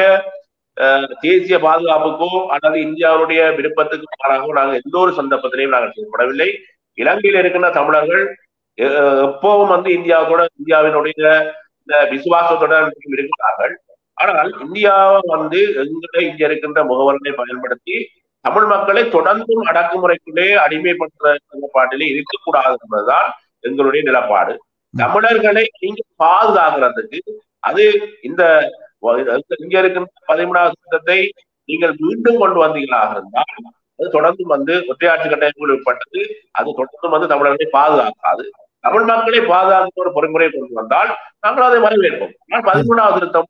தேசிய பாதுகாப்புக்கோ அல்லது இந்தியாவுடைய விருப்பத்துக்கு மாறாகவோ நாங்கள் எந்த ஒரு சந்தர்ப்பத்திலையும் நாங்கள் செயல்படவில்லை இலங்கையில் இருக்கின்ற தமிழர்கள் எப்பவும் வந்து இந்தியாவோட இந்தியாவினுடைய இந்த விசுவாசத்துடன் இருக்கிறார்கள் ஆனால் இந்தியாவை வந்து எங்களை இங்க இருக்கின்ற முகவர்களை பயன்படுத்தி தமிழ் மக்களை தொடர்ந்தும் அடக்குமுறைக்குள்ளே அடிமைப்படுத்துற நிலப்பாட்டிலே இருக்கக்கூடாது என்பதுதான் எங்களுடைய நிலப்பாடு தமிழர்களை நீங்க பாதுகாக்கிறதுக்கு அது இந்த இங்க இருக்கின்ற பதிமூணாவது சட்டத்தை நீங்கள் மீண்டும் கொண்டு வந்தீங்களாக இருந்தால் அது தொடர்ந்து வந்து ஒற்றையாட்சி கட்டமைப்புகள் உட்பட்டது அது தொடர்ந்து வந்து தமிழர்களை பாதுகாக்காது தமிழ் மக்களை பாதுகாக்கும் ஒரு பொறிமுறை கொண்டு வந்தால் நாங்கள் அதை வரவேற்போம் ஆனால் பதிமூணாவது திருத்தம்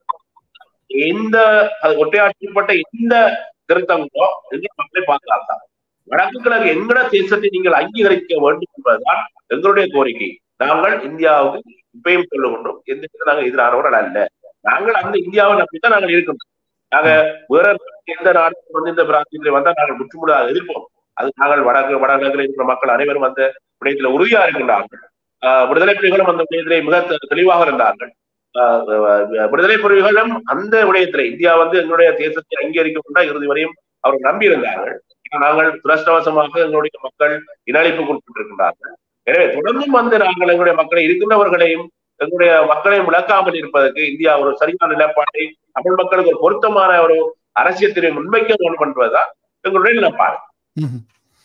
எந்த ஒற்றையாட்சிப்பட்ட எந்த திருத்தங்களோ எங்கள் மக்களை பாதுகாத்தார் வடக்கு கிழக்கு எங்கட தேசத்தை நீங்கள் அங்கீகரிக்க வேண்டும் என்பதுதான் எங்களுடைய கோரிக்கை நாங்கள் இந்தியாவுக்கு இப்பயும் சொல்லுகின்றோம் எந்த நாங்கள் எதிரானவர்கள் அல்ல நாங்கள் அந்த இந்தியாவை நம்பித்தான் நாங்கள் இருக்கின்றோம் நாங்க வேற எந்த நாடு வந்து இந்த பிராந்தியத்தில் வந்தால் நாங்கள் முற்றுமுழுதாக எதிர்ப்போம் அது நாங்கள் வடக்கு வடகிழக்கில் இருக்கிற மக்கள் அனைவரும் அந்த விடயத்தில் உறுதியா இருக்கின்றார்கள் விடுதலை புலிகளும் அந்த விடயத்திலே மிக தெளிவாக இருந்தார்கள் விடுதலை புலிகளும் அந்த விடயத்திலே இந்தியா வந்து எங்களுடைய தேசத்தை அங்கீகரிக்கப்பட்டா இறுதி வரையும் அவர்கள் நம்பி இருந்தார்கள் நாங்கள் துரஷ்டவசமாக எங்களுடைய மக்கள் இனஅழிப்புக்கு உட்பட்டிருக்கின்றார்கள் எனவே தொடர்ந்தும் வந்து நாங்கள் எங்களுடைய மக்களை இருக்கின்றவர்களையும் எங்களுடைய மக்களையும் விளக்காமல் இருப்பதற்கு இந்தியா ஒரு சரியான நிலப்பாட்டை தமிழ் மக்களுக்கு ஒரு பொருத்தமான ஒரு அரசியல் தீர்வை முன்வைக்க வேண்டும் என்பதுதான் எங்களுடைய நிலப்பாடு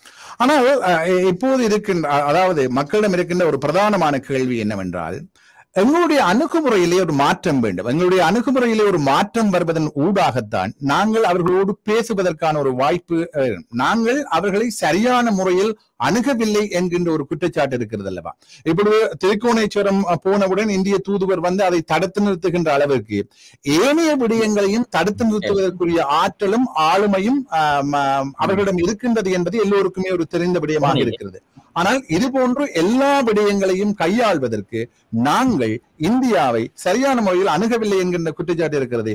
ஆனால் இப்போது இருக்கின்ற அதாவது மக்களிடம் இருக்கின்ற ஒரு பிரதானமான கேள்வி என்னவென்றால் எங்களுடைய அணுகுமுறையிலே ஒரு மாற்றம் வேண்டும் எங்களுடைய அணுகுமுறையிலே ஒரு மாற்றம் வருவதன் ஊடாகத்தான் நாங்கள் அவர்களோடு பேசுவதற்கான ஒரு வாய்ப்பு அஹ், நாங்கள் அவர்களை சரியான முறையில் அணுகவில்லை என்கின்ற ஒரு குற்றச்சாட்டு இருக்கிறது அல்லவா இப்பொழுது திருக்கோணேஸ்வரம் அஹ், போனவுடன் இந்திய தூதுவர் வந்து அதை தடுத்து நிறுத்துகின்ற அளவிற்கு ஏனைய விடயங்களையும் தடுத்து நிறுத்துவதற்குரிய ஆற்றலும் ஆளுமையும் ஆம், ஆம், அவர்களிடம் இருக்கின்றது என்பது எல்லோருக்குமே ஒரு தெரிந்த விடயமாக உண்மையிலே. இருக்கிறது ஆனால் இது போன்று எல்லா விடயங்களையும் கையாள்வதற்கு நாங்கள் இந்தியாவை சரியான முறையில் அணுகவில்லை என்கின்ற குற்றச்சாட்டு இருக்கிறது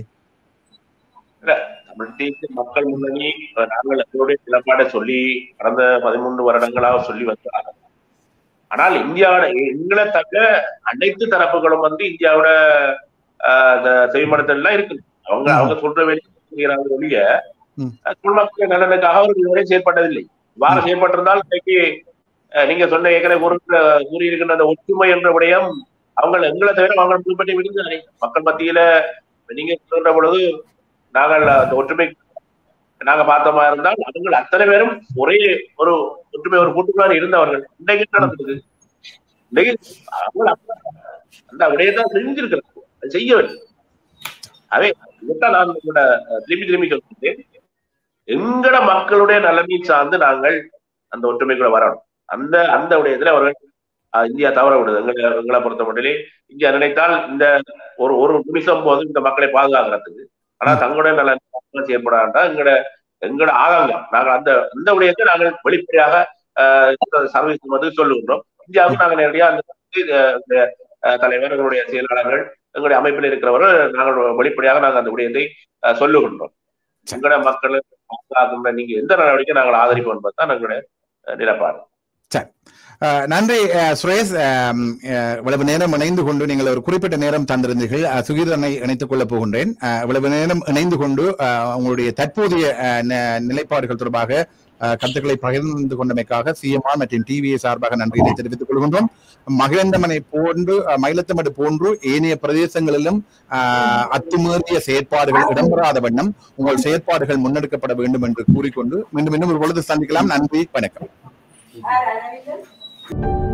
தமிழ் தேசிய மக்கள் முன்னணி அஹ், நாங்கள் எங்களுடைய நிலப்பாடை சொல்லி கடந்த பதிமூன்று வருடங்களாக சொல்லி வந்தாங்க ஆனால் இந்தியாவோட எங்களை தவிர அனைத்து தரப்புகளும் வந்து இந்தியாவோட ஆஹ், அந்த செவிமடுத்தல் இருக்கு அவங்க ம். அவங்க சொல்ற வேலையை ஒழிய ம். அஹ், தமிழ் மக்கள் நலனுக்காக அவர்கள் இதுவரை செயற்பட்டதில்லை இவ்வாறு செயற்பட்டிருந்தால் இன்னைக்கு அஹ், நீங்க சொன்ன ஏற்கனவே கூறுகிற கூறியிருக்கின்ற அந்த ஒற்றுமை என்ற விடயம் அவங்க எங்களை தவிர அவங்க பின்பற்றி விடுங்க மக்கள் மத்தியில நீங்க சொல்ற பொழுது நாங்கள் அந்த ஒற்றுமை நாங்க பார்த்தோமா இருந்தால் அவங்கள் அத்தனை பேரும் ஒரே ஒரு ஒற்றுமை ஒரு கூட்டுக்குள்ளார இருந்தவர்கள் இன்றைக்கு என்ன நடந்தது இன்றைக்கு அவங்க அப்ப- அந்த விடயத்தான் செஞ்சிருக்கிறாங்க அது செய்யவில்லை அவே இதைத்தான் நான் உங்களோட திரும்பி திரும்பி சொல்றேன் எங்கட மக்களுடைய நலனை சார்ந்து நாங்கள் அந்த ஒற்றுமைக்குள்ள வரணும் அந்த அந்த விடயத்துல அவர்கள் அஹ், இந்தியா தவற விடுது எங்களை எங்களை பொறுத்த மட்டிலே இந்தியா நினைத்தால் இந்த ஒரு ஒரு நிமிஷம் போது இந்த மக்களை பாதுகாக்கிறதுக்கு ஆனா தங்களுடைய நலன் செயற்படாண்டா எங்கட எங்கட ஆதங்கம் நாங்கள் அந்த அந்த விடயத்தை நாங்கள் வெளிப்படையாக அஹ், இந்த சர்வீஸ் வந்து சொல்லுகின்றோம் இந்தியாவுக்கு நாங்கள் நேரடியாக அந்த அஹ், இந்த, அஹ், தலைவர் எங்களுடைய செயலாளர்கள் எங்களுடைய அமைப்பில் இருக்கிறவர்கள் நாங்கள் வெளிப்படையாக நாங்கள் அந்த விடயத்தை அஹ், சொல்லுகின்றோம் எங்கட மக்களை பாதுகாக்கின்ற நீங்க எந்த நடவடிக்கை நாங்கள் ஆதரிப்போம் என்பதுதான் எங்களுடைய அஹ், நிலப்பாடு அஹ், நன்றி அஹ், சுரேஷ் அஹ், அஹ், இவ்வளவு நேரம் இணைந்து கொண்டு நீங்கள் ஒரு குறிப்பிட்ட நேரம் தந்திருந்தீர்கள் அஹ், சுகீரனை இணைத்துக் கொள்ளப் போகின்றேன் அஹ், இவ்வளவு நேரம் இணைந்து கொண்டு அஹ், உங்களுடைய தற்போதைய அஹ், ந- நிலைப்பாடுகள் தொடர்பாக அஹ், கருத்துக்களை பகிர்ந்து கொண்டமைக்காக சிஎம்ஆர் மற்றும் டிவிஏ சார்பாக நன்றியை தெரிவித்துக் கொள்கின்றோம் மகிழந்தமனை போன்று அஹ், மயிலத்தமடு போன்று ஏனைய பிரதேசங்களிலும் அஹ், அத்துமீறிய செயற்பாடுகள் இடம்பெறாத வண்ணம் உங்கள் செயற்பாடுகள் முன்னெடுக்கப்பட வேண்டும் என்று கூறிக்கொண்டு மீண்டும் மீண்டும் ஒரு பொழுது சந்திக்கலாம் நன்றி வணக்கம் Ah, la Navidad.